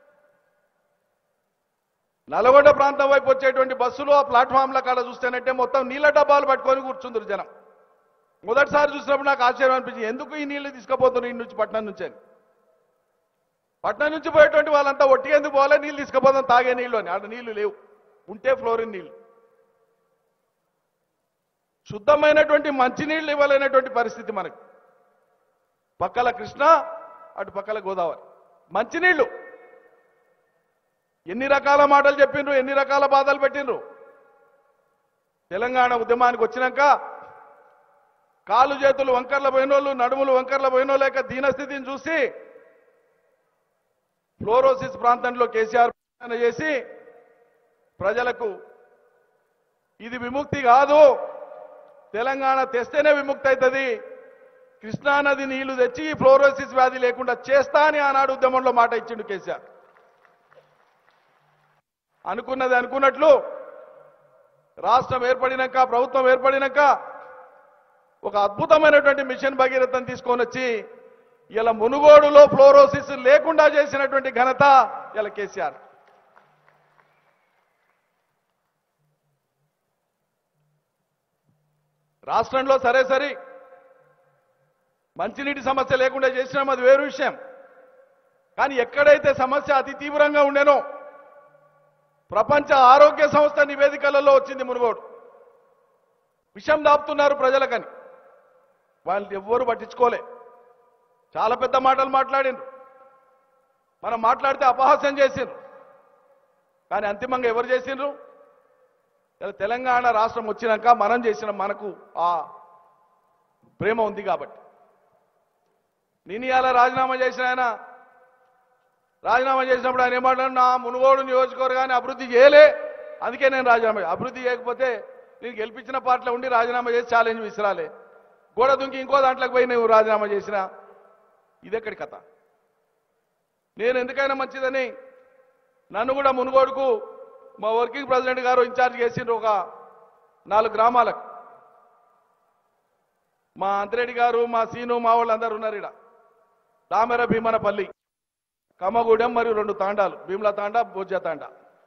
నల్గొండ ప్రాంతం వైపు వచ్చేటువంటి బస్సులు ఆ ప్లాట్ఫామ్ల కాడ చూస్తేనంటే మొత్తం నీళ్ళ డబ్బాలు పట్టుకొని కూర్చుందరు జనం మొదటిసారి చూసినప్పుడు నాకు ఆశ్చర్యం అనిపించింది ఎందుకు ఈ నీళ్లు తీసుకుపోతున్నారు ఈ నుంచి పట్నం నుంచి అని పట్నం నుంచి పోయేటువంటి వాళ్ళంతా ఒట్టిగా ఎందుకు పోలే నీళ్ళు తీసుకుపోతాం తాగే నీళ్లు అని ఆడ నీళ్లు లేవు ఉంటే ఫ్లోరిన్ నీళ్లు శుద్ధమైనటువంటి మంచినీళ్ళు ఇవ్వలేనటువంటి పరిస్థితి మనకు పక్కల కృష్ణ అటు పక్కల గోదావరి మంచినీళ్లు ఎన్ని రకాల మాటలు చెప్పిండ్రు ఎన్ని రకాల బాధలు పెట్టిండ్రు తెలంగాణ ఉద్యమానికి వచ్చినాక కాలు చేతులు వంకర్ల పోయినోళ్ళు నడుములు వంకర్ల పోయినో లేక దీనస్థితిని చూసి ఫ్లోరోసిస్ ప్రాంతంలో కేసీఆర్ ప్రకటన చేసి ప్రజలకు ఇది విముక్తి కాదు తెలంగాణ తెస్తేనే విముక్తి అవుతుంది కృష్ణానది నీళ్లు తెచ్చి ఈ ఫ్లోరోసిస్ వ్యాధి లేకుండా చేస్తా అని ఆనాడు ఉద్యమంలో మాట ఇచ్చిండు కేసీఆర్ అనుకున్నది అనుకున్నట్లు రాష్ట్రం ఏర్పడినాక ప్రభుత్వం ఏర్పడినాక ఒక అద్భుతమైనటువంటి మిషన్ భగీరథను తీసుకొని వచ్చి ఇలా మునుగోడులో ఫ్లోరోసిస్ లేకుండా చేసినటువంటి ఘనత ఇలా కేసీఆర్ రాష్ట్రంలో సరే సరి మంచినీటి సమస్య లేకుండా చేసినాం అది వేరు విషయం కానీ ఎక్కడైతే సమస్య అతి తీవ్రంగా ఉండేనో ప్రపంచ ఆరోగ్య సంస్థ నివేదికలలో వచ్చింది మునుగోడు విషం దాపుతున్నారు ప్రజలకని వాళ్ళు ఎవ్వరూ పట్టించుకోలే చాలా పెద్ద మాటలు మాట్లాడిండ్రు మనం మాట్లాడితే అపహాస్యం చేసిండ్రు కానీ అంతిమంగా ఎవరు చేసిండ్రు ఇలా తెలంగాణ రాష్ట్రం వచ్చినాక మనం చేసిన మనకు ఆ ప్రేమ ఉంది కాబట్టి నేను ఇవాళ రాజీనామా చేసిన ఆయన రాజీనామా చేసినప్పుడు ఆయన ఏమంటాడు నా మునుగోడు నియోజకవర్గాన్ని అభివృద్ధి చేయలే అందుకే నేను రాజీనామా చేయ- అభివృద్ధి చేయకపోతే నేను గెలిపించిన పార్టీలో ఉండి రాజీనామా చేసి ఛాలెంజ్ విసిరాలే గోడ దుంకి ఇంకో దాంట్లోకి పోయి నువ్వు రాజీనామా చేసిన ఇదెక్కడి కథ నేను ఎందుకైనా మంచిదని నన్ను కూడా మునుగోడుకు మా వర్కింగ్ ప్రెసిడెంట్ గారు ఇన్ఛార్జ్ చేసిండ్రు ఒక నాలుగు గ్రామాలకు మా అంతిరెడ్డి గారు మా సీను మా వాళ్ళు అందరు ఉన్నారు ఇక్కడ దామెర భీమనపల్లి కమ్మగూడెం మరియు రెండు తాండాలు భీముల తాండా బొజ్జ తాండా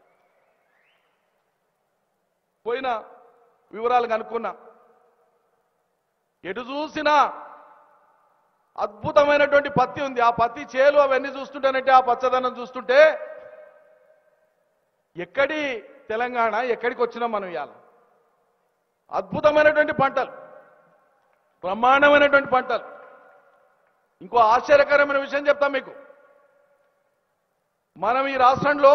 పోయిన వివరాలు కనుక్కున్నా ఎటు చూసినా అద్భుతమైనటువంటి పత్తి ఉంది ఆ పత్తి చేలు అవన్నీ చూస్తుంటేనంటే ఆ పచ్చదనం చూస్తుంటే ఎక్కడి తెలంగాణ ఎక్కడికి వచ్చినాం మనం ఇవాళ అద్భుతమైనటువంటి పంటలు బ్రహ్మాండమైనటువంటి పంటలు ఇంకో ఆశ్చర్యకరమైన విషయం చెప్తాం మీకు మనం ఈ రాష్ట్రంలో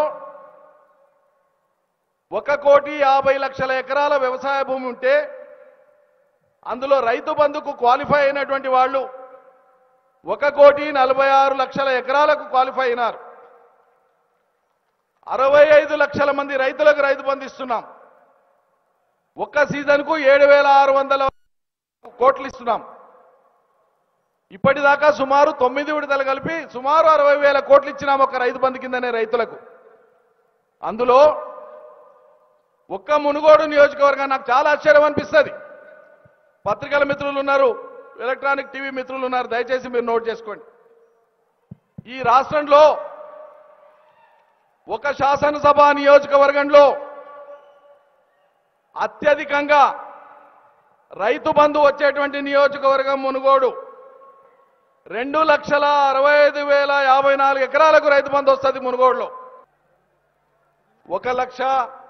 ఒక కోటి యాభై లక్షల ఎకరాల వ్యవసాయ భూమి ఉంటే అందులో రైతు బంధుకు క్వాలిఫై అయినటువంటి వాళ్ళు ఒక కోటి నలభై ఆరు లక్షల ఎకరాలకు క్వాలిఫై అయినారు అరవై ఐదు లక్షల మంది రైతులకు రైతు బంధు ఇస్తున్నాం ఒక్క సీజన్కు ఏడు వేల ఆరు వందల కోట్లు ఇస్తున్నాం ఇప్పటిదాకా సుమారు తొమ్మిది విడతలు కలిపి సుమారు అరవై వేల కోట్లు ఇచ్చినాం ఒక రైతు బంధు కిందనే రైతులకు అందులో ఒక్క మునుగోడు నియోజకవర్గం నాకు చాలా ఆశ్చర్యం అనిపిస్తుంది పత్రికల మిత్రులు ఉన్నారు ఎలక్ట్రానిక్ టీవీ మిత్రులు ఉన్నారు దయచేసి మీరు నోట్ చేసుకోండి ఈ రాష్ట్రంలో ఒక శాసనసభ నియోజకవర్గంలో అత్యధికంగా రైతు బంధు వచ్చేటువంటి నియోజకవర్గం మునుగోడు రెండు లక్షల అరవై ఐదు వేల యాభై నాలుగు ఎకరాలకు రైతు బంధు వస్తుంది మునుగోడులో ఒక లక్ష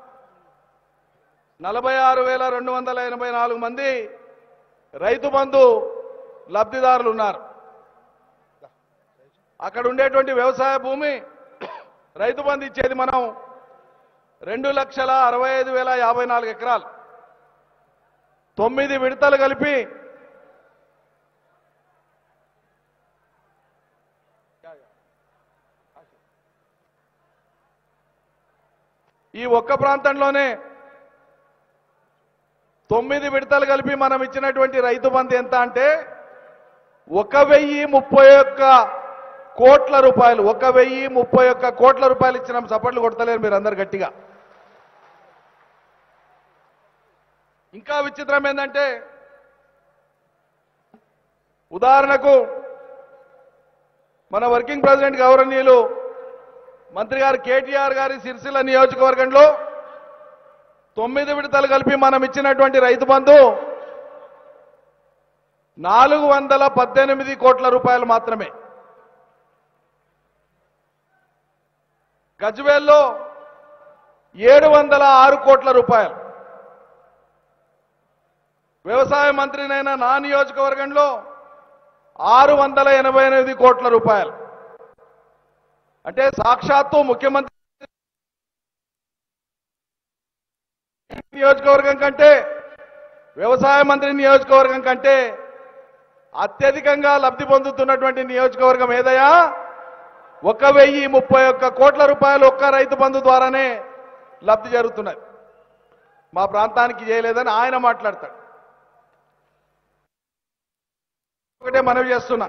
నలభై ఆరు వేల రెండు వందల ఎనభై నాలుగు మంది రైతు బంధు లబ్ధిదారులు ఉన్నారు అక్కడ ఉండేటువంటి వ్యవసాయ భూమి రైతు బంధు ఇచ్చేది మనం రెండు లక్షల అరవై ఐదు వేల యాభై నాలుగు ఎకరాలు తొమ్మిది విడతలు కలిపి ఈ ఒక్క ప్రాంతంలోనే తొమ్మిది విడతలు కలిపి మనం ఇచ్చినటువంటి రైతు బంధు ఎంత అంటే ఒక వెయ్యి ముప్పై ఒక్క కోట్ల రూపాయలు ఒక వెయ్యి ముప్పై ఒక్క కోట్ల రూపాయలు ఇచ్చినాం చప్పట్లు కొడతలేరు మీరు అందరు గట్టిగా ఇంకా విచిత్రం ఏంటంటే ఉదాహరణకు మన వర్కింగ్ ప్రెసిడెంట్ గౌరవనీయులు మంత్రి గారు కేటీఆర్ గారి సిరిసిల్ల నియోజకవర్గంలో తొమ్మిది విడతలు కలిపి మనం ఇచ్చినటువంటి రైతు బంధు నాలుగు వందల పద్దెనిమిది కోట్ల రూపాయలు మాత్రమే గజ్వేల్లో ఏడు వందల ఆరు కోట్ల రూపాయలు వ్యవసాయ మంత్రినైన నా నియోజకవర్గంలో ఆరు వందల ఎనభై ఎనిమిది కోట్ల రూపాయలు అంటే సాక్షాత్తు ముఖ్యమంత్రి నియోజకవర్గం కంటే వ్యవసాయ మంత్రి నియోజకవర్గం కంటే అత్యధికంగా లబ్ధి పొందుతున్నటువంటి నియోజకవర్గం ఏదయా ఒక వెయ్యి ముప్పై ఒక్క కోట్ల రూపాయలు ఒక్క రైతు బంధు ద్వారానే లబ్ధి జరుగుతున్నది మా ప్రాంతానికి చేయలేదని ఆయన మాట్లాడతాడు ఒకటే మనవి చేస్తున్నా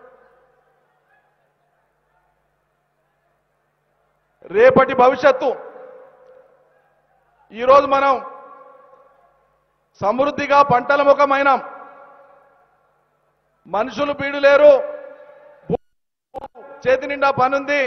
రేపటి భవిష్యత్తు ఈరోజు మనం సమృద్ధిగా పంటల ముఖమైనాం మనుషులు పీడు లేరు భూ- చేతి నిండా పనుంది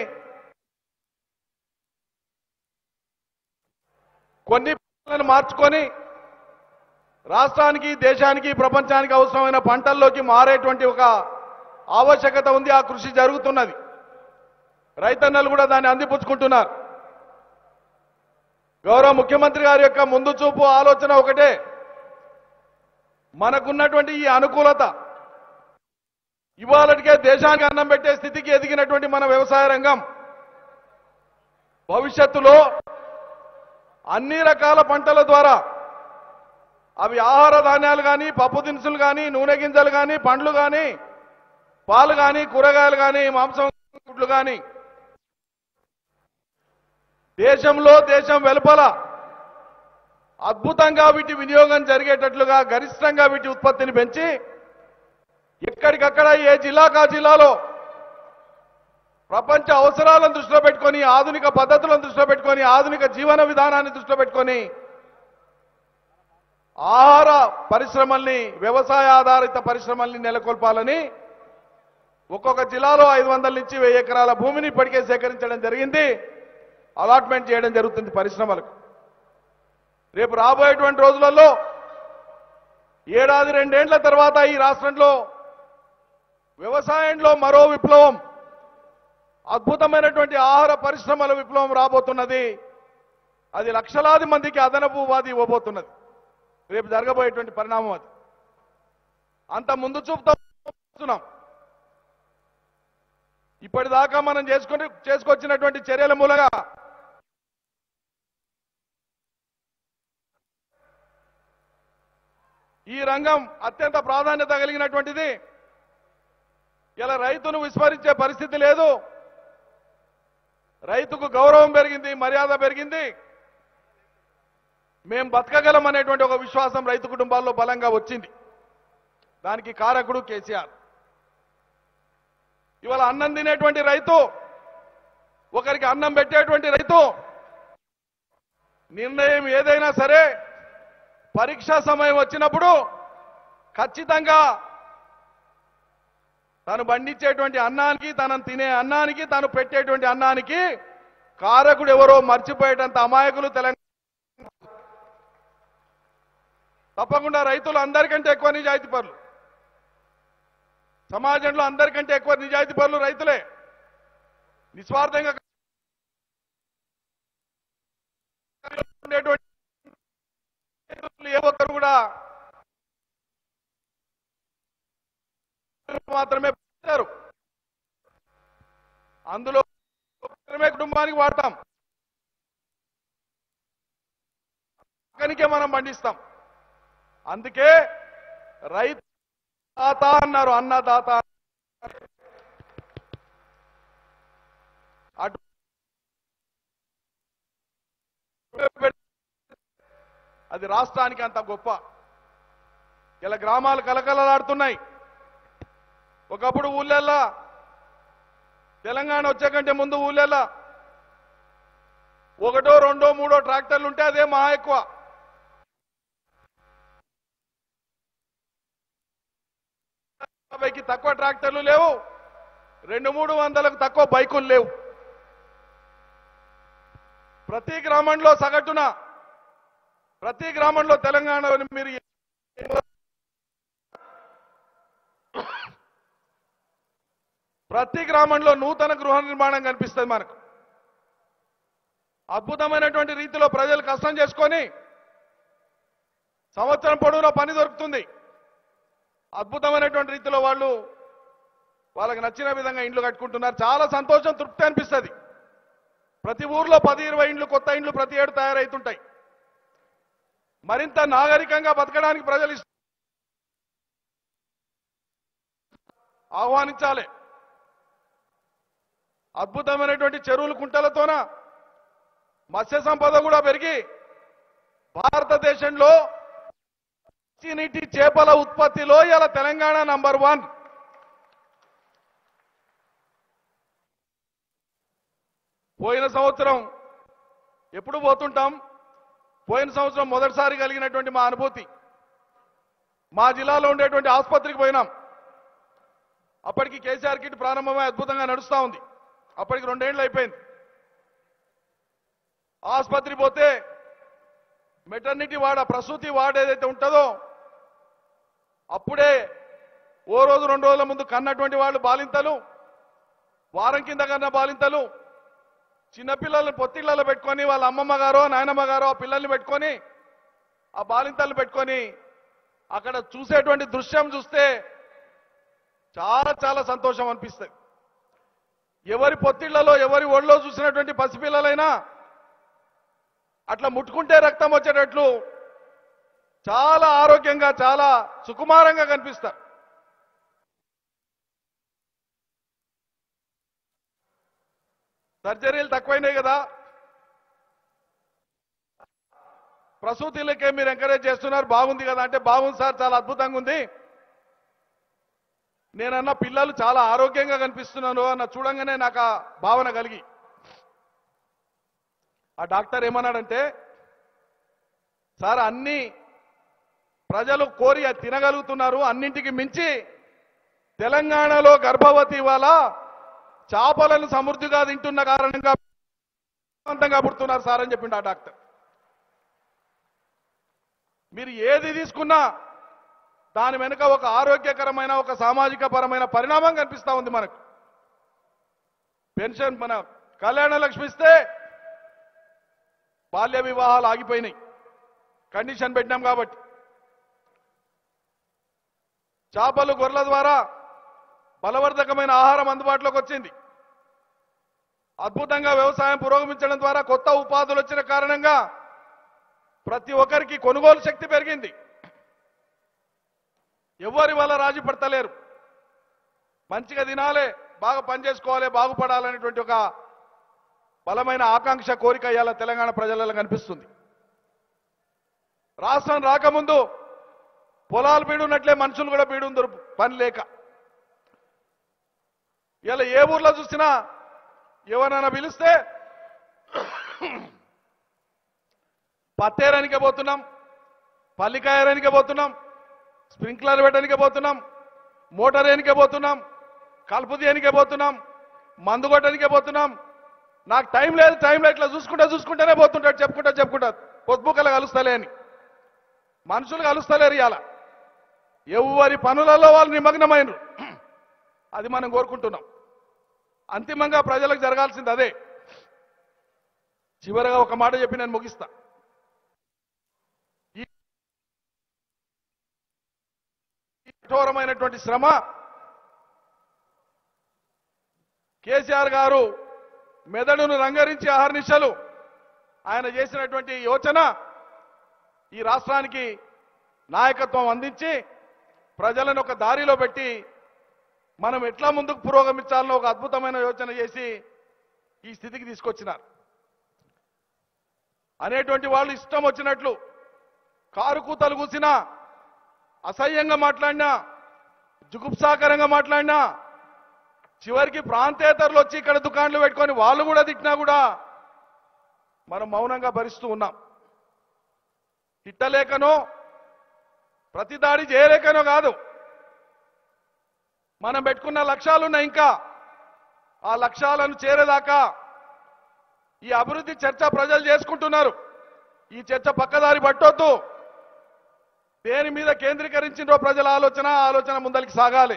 కొన్ని పనులను మార్చుకొని రాష్ట్రానికి దేశానికి ప్రపంచానికి అవసరమైన పంటల్లోకి మారేటువంటి ఒక ఆవశ్యకత ఉంది ఆ కృషి జరుగుతున్నది రైతన్నలు కూడా దాన్ని అందిపుచ్చుకుంటున్నారు గౌరవ ముఖ్యమంత్రి గారి యొక్క ముందు చూపు ఆలోచన ఒకటే మనకున్నటువంటి ఈ అనుకూలత ఇవాళటికే దేశానికి అన్నం పెట్టే స్థితికి ఎదిగినటువంటి మన వ్యవసాయ రంగం భవిష్యత్తులో అన్ని రకాల పంటల ద్వారా అవి ఆహార ధాన్యాలు కానీ పప్పు దినుసులు కానీ నూనె గింజలు కానీ పండ్లు కానీ పాలు కానీ కూరగాయలు కానీ మాంసం గుడ్లు కానీ దేశంలో దేశం వెలుపల అద్భుతంగా వీటి వినియోగం జరిగేటట్లుగా గరిష్టంగా వీటి ఉత్పత్తిని పెంచి ఎక్కడికక్కడ ఏ జిల్లాకా జిల్లాలో ప్రపంచ అవసరాలను దృష్టిలో పెట్టుకొని ఆధునిక పద్ధతులను దృష్టిలో పెట్టుకొని ఆధునిక జీవన విధానాన్ని దృష్టిలో పెట్టుకొని ఆహార పరిశ్రమల్ని వ్యవసాయ ఆధారిత పరిశ్రమల్ని నెలకొల్పాలని ఒక్కొక్క జిల్లాలో ఐదు వందల నుంచి వెయ్యి ఎకరాల భూమిని ఇప్పటికే సేకరించడం జరిగింది అలాట్మెంట్ చేయడం జరుగుతుంది పరిశ్రమలకు రేపు రాబోయేటువంటి రోజులలో ఏడాది రెండేండ్ల తర్వాత ఈ రాష్ట్రంలో వ్యవసాయంలో మరో విప్లవం అద్భుతమైనటువంటి ఆహార పరిశ్రమల విప్లవం రాబోతున్నది అది లక్షలాది మందికి అదనపు ఉపాధి ఇవ్వబోతున్నది రేపు జరగబోయేటువంటి పరిణామం అది అంత ముందు చూపుతో చూస్తున్నాం ఇప్పటిదాకా మనం చేసుకుని చేసుకొచ్చినటువంటి చర్యల మూలంగా ఈ రంగం అత్యంత ప్రాధాన్యత కలిగినటువంటిది ఇలా రైతును విస్మరించే పరిస్థితి లేదు రైతుకు గౌరవం పెరిగింది మర్యాద పెరిగింది మేం బతకగలం అనేటువంటి ఒక విశ్వాసం రైతు కుటుంబాల్లో బలంగా వచ్చింది దానికి కారకుడు కేసీఆర్ ఇవాళ అన్నం తినేటువంటి రైతు ఒకరికి అన్నం పెట్టేటువంటి రైతు నిర్ణయం ఏదైనా సరే పరీక్ష సమయం వచ్చినప్పుడు ఖచ్చితంగా తను పండించేటువంటి అన్నానికి తనను తినే అన్నానికి తను పెట్టేటువంటి అన్నానికి కారకుడు ఎవరో మర్చిపోయేటంత అమాయకులు తెలంగాణ తప్పకుండా రైతులు అందరికంటే ఎక్కువ నిజాయితీ పరులు సమాజంలో అందరికంటే ఎక్కువ నిజాయితీ పరులు రైతులే నిస్వార్థంగా ఉండేటువంటి రైతులు ఏ ఒక్కరు కూడా మాత్రమే పెట్టారు అందులో మాత్రమే కుటుంబానికి వాడతాం కనుకే మనం పండిస్తాం అందుకే రైతు దాత అన్నారు అన్నదాత అటు అది రాష్ట్రానికి అంత గొప్ప ఇలా గ్రామాలు కలకలలాడుతున్నాయి ఒకప్పుడు ఊళ్ళల్లా తెలంగాణ వచ్చే కంటే ముందు ఊళ్ళల్లా ఒకటో రెండో మూడో ట్రాక్టర్లు ఉంటే అదే మహా ఎక్కువ యాభైకి తక్కువ ట్రాక్టర్లు లేవు రెండు మూడు వందలకు తక్కువ బైకులు లేవు ప్రతి గ్రామంలో సగటున ప్రతి గ్రామంలో తెలంగాణలో మీరు ప్రతి గ్రామంలో నూతన గృహ నిర్మాణం కనిపిస్తుంది మనకు అద్భుతమైనటువంటి రీతిలో ప్రజలు కష్టం చేసుకొని సంవత్సరం పొడవునా పని దొరుకుతుంది అద్భుతమైనటువంటి రీతిలో వాళ్ళు వాళ్ళకి నచ్చిన విధంగా ఇండ్లు కట్టుకుంటున్నారు చాలా సంతోషం తృప్తి అనిపిస్తుంది ప్రతి ఊర్లో పది ఇరవై ఇండ్లు కొత్త ఇండ్లు ప్రతి ఏడు తయారవుతుంటాయి మరింత నాగరికంగా బతకడానికి ప్రజలు ఇష్ట- ఆహ్వానించాలి అద్భుతమైనటువంటి చెరువులు కుంటలతోన మత్స్య సంపద కూడా పెరిగి భారతదేశంలో నీటి చేపల ఉత్పత్తిలో ఇలా తెలంగాణ నంబర్ వన్ పోయిన సంవత్సరం ఎప్పుడు పోతుంటాం పోయిన సంవత్సరం మొదటిసారి కలిగినటువంటి మా అనుభూతి మా జిల్లాలో ఉండేటువంటి ఆసుపత్రికి పోయినాం అప్పటికి కేసీఆర్ కిట్ ప్రారంభమై అద్భుతంగా నడుస్తా ఉంది అప్పటికి రెండేళ్ళు అయిపోయింది ఆసుపత్రి పోతే మెటర్నిటీ వార్డ్ ఆ ప్రసూతి వార్డ్ ఏదైతే ఉంటుందో అప్పుడే ఓ రోజు రెండు రోజుల ముందు కన్నటువంటి వాళ్ళు బాలింతలు వారం కింద కన్న బాలింతలు చిన్నపిల్లల్ని పొత్తిళ్లలో పెట్టుకొని వాళ్ళ అమ్మమ్మ గారో నాయనమ్మ గారో ఆ పిల్లల్ని పెట్టుకొని ఆ బాలింతల్ని పెట్టుకొని అక్కడ చూసేటువంటి దృశ్యం చూస్తే చాలా చాలా సంతోషం అనిపిస్తుంది ఎవరి పొత్తిళ్లలో ఎవరి ఒళ్ళో చూసినటువంటి పసిపిల్లలైనా అట్లా ముట్టుకుంటే రక్తం వచ్చేటట్లు చాలా ఆరోగ్యంగా చాలా సుకుమారంగా కనిపిస్తారు సర్జరీలు తక్కువైనాయి కదా ప్రసూతిలకే మీరు ఎంకరేజ్ చేస్తున్నారు బాగుంది కదా అంటే బాగుంది సార్ చాలా అద్భుతంగా ఉంది నేనన్న పిల్లలు చాలా ఆరోగ్యంగా కనిపిస్తున్నాను అన్న చూడంగానే నాకు ఆ భావన కలిగి ఆ డాక్టర్ ఏమన్నాడంటే సార్ అన్ని ప్రజలు కోరి అది తినగలుగుతున్నారు అన్నింటికి మించి తెలంగాణలో గర్భవతి వాళ్ళ చేపలను సమృద్ధిగా తింటున్న కారణంగా అంతంగా పుడుతున్నారు సార్ అని చెప్పిండు ఆ డాక్టర్ మీరు ఏది తీసుకున్నా దాని వెనుక ఒక ఆరోగ్యకరమైన ఒక సామాజిక పరమైన పరిణామం కనిపిస్తా ఉంది మనకు పెన్షన్ మన కళ్యాణ లక్ష్మి ఇస్తే బాల్య వివాహాలు ఆగిపోయినాయి కండిషన్ పెట్టినాం కాబట్టి చేపలు గొర్రెల ద్వారా బలవర్ధకమైన ఆహారం అందుబాటులోకి వచ్చింది అద్భుతంగా వ్యవసాయం పురోగమించడం ద్వారా కొత్త ఉపాధులు వచ్చిన కారణంగా ప్రతి ఒక్కరికి కొనుగోలు శక్తి పెరిగింది ఎవరి వల్ల రాజీ పడతలేరు మంచిగా తినాలే బాగా పనిచేసుకోవాలి బాగుపడాలనేటువంటి ఒక బలమైన ఆకాంక్ష కోరిక ఇవాళ తెలంగాణ ప్రజలలో కనిపిస్తుంది రాష్ట్రం రాకముందు పొలాలు బీడున్నట్లే మనుషులు కూడా బీడుందరు పని లేక ఇలా ఏ ఊర్లో చూసినా ఎవరైనా పిలిస్తే పత్తేరానికే పోతున్నాం పల్లికాయరానికే పోతున్నాం స్ప్రింక్లర్ పెట్టడానికే పోతున్నాం మోటార్ వేయనికే పోతున్నాం కలుపు తీయనికే పోతున్నాం మందు కొట్టడానికే పోతున్నాం నాకు టైం లేదు టైం లేదు ఇట్లా చూసుకుంటా చూసుకుంటేనే పోతుంటాడు చెప్పుకుంటా చెప్పుకుంటా పొద్దుకలు కలుస్తలే అని మనుషులు కలుస్తలేరు ఇవాళ ఎవరి పనులలో వాళ్ళు నిమగ్నమైనరు అది మనం కోరుకుంటున్నాం అంతిమంగా ప్రజలకు జరగాల్సింది అదే చివరగా ఒక మాట చెప్పి నేను ముగిస్తా ఈ ఈ కఠోరమైనటువంటి శ్రమ కేసీఆర్ గారు మెదడును రంగరించి ఆహర్నిశలు ఆయన చేసినటువంటి యోచన ఈ రాష్ట్రానికి నాయకత్వం అందించి ప్రజలను ఒక దారిలో పెట్టి మనం ఎట్లా ముందుకు పురోగమించాలనో ఒక అద్భుతమైన యోచన చేసి ఈ స్థితికి తీసుకొచ్చినారు అనేటువంటి వాళ్ళు ఇష్టం వచ్చినట్లు కారు కూతలు కూసినా అసహ్యంగా మాట్లాడినా జుగుప్సాకరంగా మాట్లాడినా చివరికి ప్రాంతేతరులు వచ్చి ఇక్కడ దుకాణాలు పెట్టుకొని వాళ్ళు కూడా తిట్టినా కూడా మనం మౌనంగా భరిస్తూ ఉన్నాం తిట్టలేకనో ప్రతి దాడి చేయలేకనో కాదు మనం పెట్టుకున్న లక్ష్యాలున్నాయి ఇంకా ఆ లక్ష్యాలను చేరేదాకా ఈ అభివృద్ధి చర్చ ప్రజలు చేసుకుంటున్నారు ఈ చర్చ పక్కదారి పట్టొద్దు దేని మీద కేంద్రీకరించిందో ప్రజల ఆలోచన ఆ ఆలోచన ముందరికి సాగాలి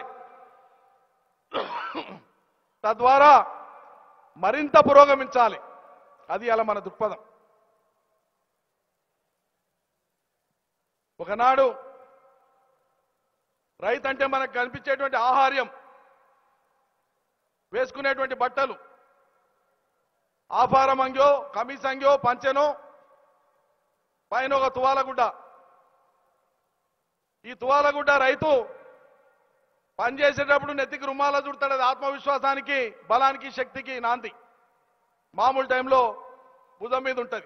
తద్వారా మరింత పురోగమించాలి అది అలా మన దృక్పథం ఒకనాడు రైతు అంటే మనకు కనిపించేటువంటి ఆహార్యం వేసుకునేటువంటి బట్టలు ఆఫారం అంగ్యో కమీస్ అంగ్యో పంచెనో పైన ఒక తువాలగుడ్డ ఈ తువాలగుడ్డ రైతు పనిచేసేటప్పుడు నెత్తికి రుమాల చుడతాడు అది ఆత్మవిశ్వాసానికి బలానికి శక్తికి నాంది మామూలు టైంలో భుజం మీద ఉంటుంది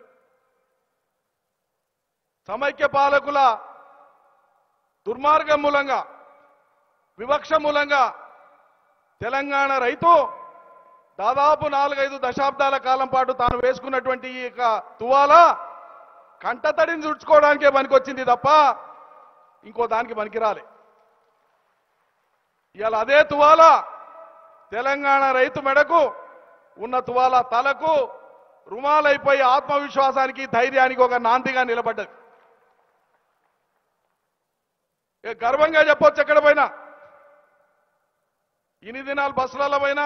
సమైక్య పాలకుల దుర్మార్గం మూలంగా వివక్ష మూలంగా తెలంగాణ రైతు దాదాపు నాలుగైదు దశాబ్దాల కాలం పాటు తాను వేసుకున్నటువంటి ఈ యొక్క తువాల కంటతడిని చుడుచుకోవడానికే పనికొచ్చింది తప్ప ఇంకో దానికి పనికిరాలి ఇవాళ అదే తువాల తెలంగాణ రైతు మెడకు ఉన్న తువాల తలకు రుమాలైపోయి ఆత్మవిశ్వాసానికి ధైర్యానికి ఒక నాందిగా నిలబడ్డది ఇక గర్వంగా చెప్పొచ్చు ఎక్కడ పోయినా ఇన్ని దినాలు బస్సులలో పోయినా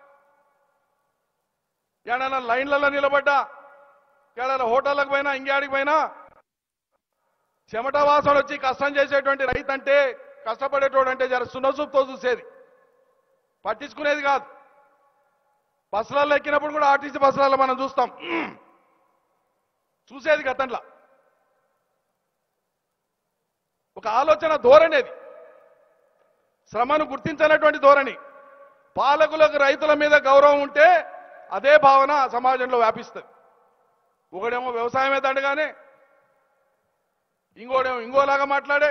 ఏడైనా లైన్లలో నిలబడ్డా ఏడైనా హోటళ్ళకు పోయినా ఇంకేడికి పోయినా చెమట వాసన వచ్చి కష్టం చేసేటువంటి రైతు అంటే కష్టపడేటోడు అంటే జర సున్నసూపుతో చూసేది పట్టించుకునేది కాదు బస్సులలో ఎక్కినప్పుడు కూడా ఆర్టీసీ బస్సులలో మనం చూస్తాం చూసేది గతంలో ఒక ఆలోచన ధోరణి అది శ్రమను గుర్తించినటువంటి ధోరణి పాలకులకు రైతుల మీద గౌరవం ఉంటే అదే భావన సమాజంలో వ్యాపిస్తుంది ఒకడేమో వ్యవసాయమే దండగానే ఇంకోడేమో ఇంకోలాగా మాట్లాడే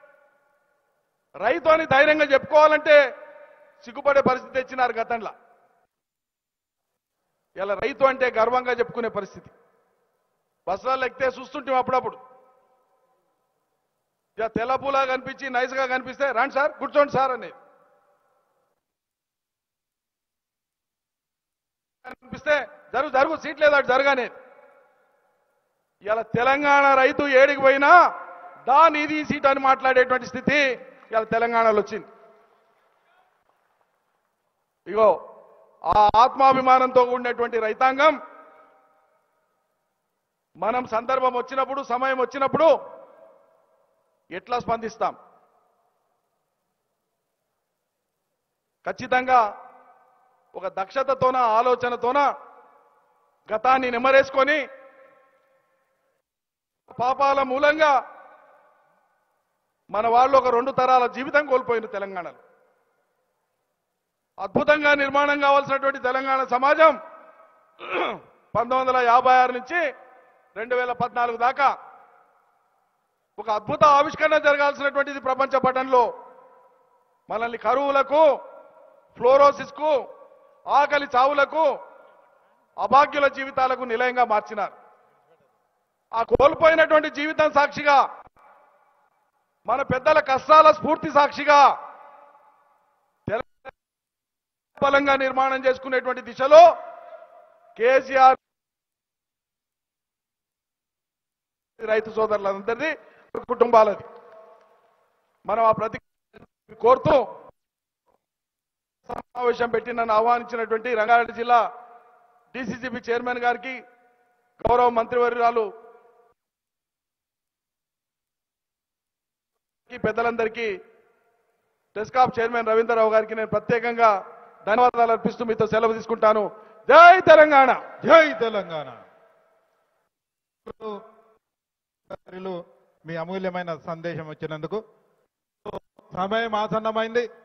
రైతు అని ధైర్యంగా చెప్పుకోవాలంటే సిగ్గుపడే పరిస్థితి తెచ్చినారు గతంలో ఇలా రైతు అంటే గర్వంగా చెప్పుకునే పరిస్థితి బస్సులలో ఎక్కితే చూస్తుంటాం అప్పుడప్పుడు ఇక తెల్లపూలా కనిపించి నైస్గా కనిపిస్తే రండి సార్ కూర్చోండి సార్ అనేది కనిపిస్తే జరుగు జరుగు సీట్ లేదా జరగానే ఇలా తెలంగాణ రైతు ఏడికి పోయినా దా నీది ఈ సీట్ అని మాట్లాడేటువంటి స్థితి ఇలా తెలంగాణలో వచ్చింది ఇగో ఆ ఆత్మాభిమానంతో కూడినటువంటి రైతాంగం మనం సందర్భం వచ్చినప్పుడు సమయం వచ్చినప్పుడు ఎట్లా స్పందిస్తాం ఖచ్చితంగా ఒక దక్షతతోన ఆలోచనతోన గతాన్ని నెమరేసుకొని పాపాల మూలంగా మన వాళ్ళు ఒక రెండు తరాల జీవితం కోల్పోయింది తెలంగాణలో అద్భుతంగా నిర్మాణం కావాల్సినటువంటి తెలంగాణ సమాజం పంతొమ్మిది వందల యాభై ఆరు నుంచి రెండు వేల పద్నాలుగు దాకా ఒక అద్భుత ఆవిష్కరణ జరగాల్సినటువంటిది ప్రపంచ పటంలో మనల్ని కరువులకు ఫ్లోరోసిస్కు ఆకలి చావులకు అభాగ్యుల జీవితాలకు నిలయంగా మార్చినారు ఆ కోల్పోయినటువంటి జీవితం సాక్షిగా మన పెద్దల కష్టాల స్ఫూర్తి సాక్షిగా తెలంగాణ బలంగా నిర్మాణం చేసుకునేటువంటి దిశలో కేసీఆర్ రైతు సోదరులందరిది కుటుంబాలది మనం ఆ ప్రతి కోరుతూ సమావేశం పెట్టి నన్ను ఆహ్వానించినటువంటి రంగారెడ్డి జిల్లా డిసిసిబి చైర్మన్ గారికి గౌరవ మంత్రివర్యురాలు ఈ పెద్దలందరికీ టెస్కాప్ చైర్మన్ రవీంద్రరావు గారికి నేను ప్రత్యేకంగా ధన్యవాదాలు అర్పిస్తూ మీతో సెలవు తీసుకుంటాను జై తెలంగాణ జై తెలంగాణ మీ అమూల్యమైన సందేశం వచ్చినందుకు సమయం ఆసన్నమైంది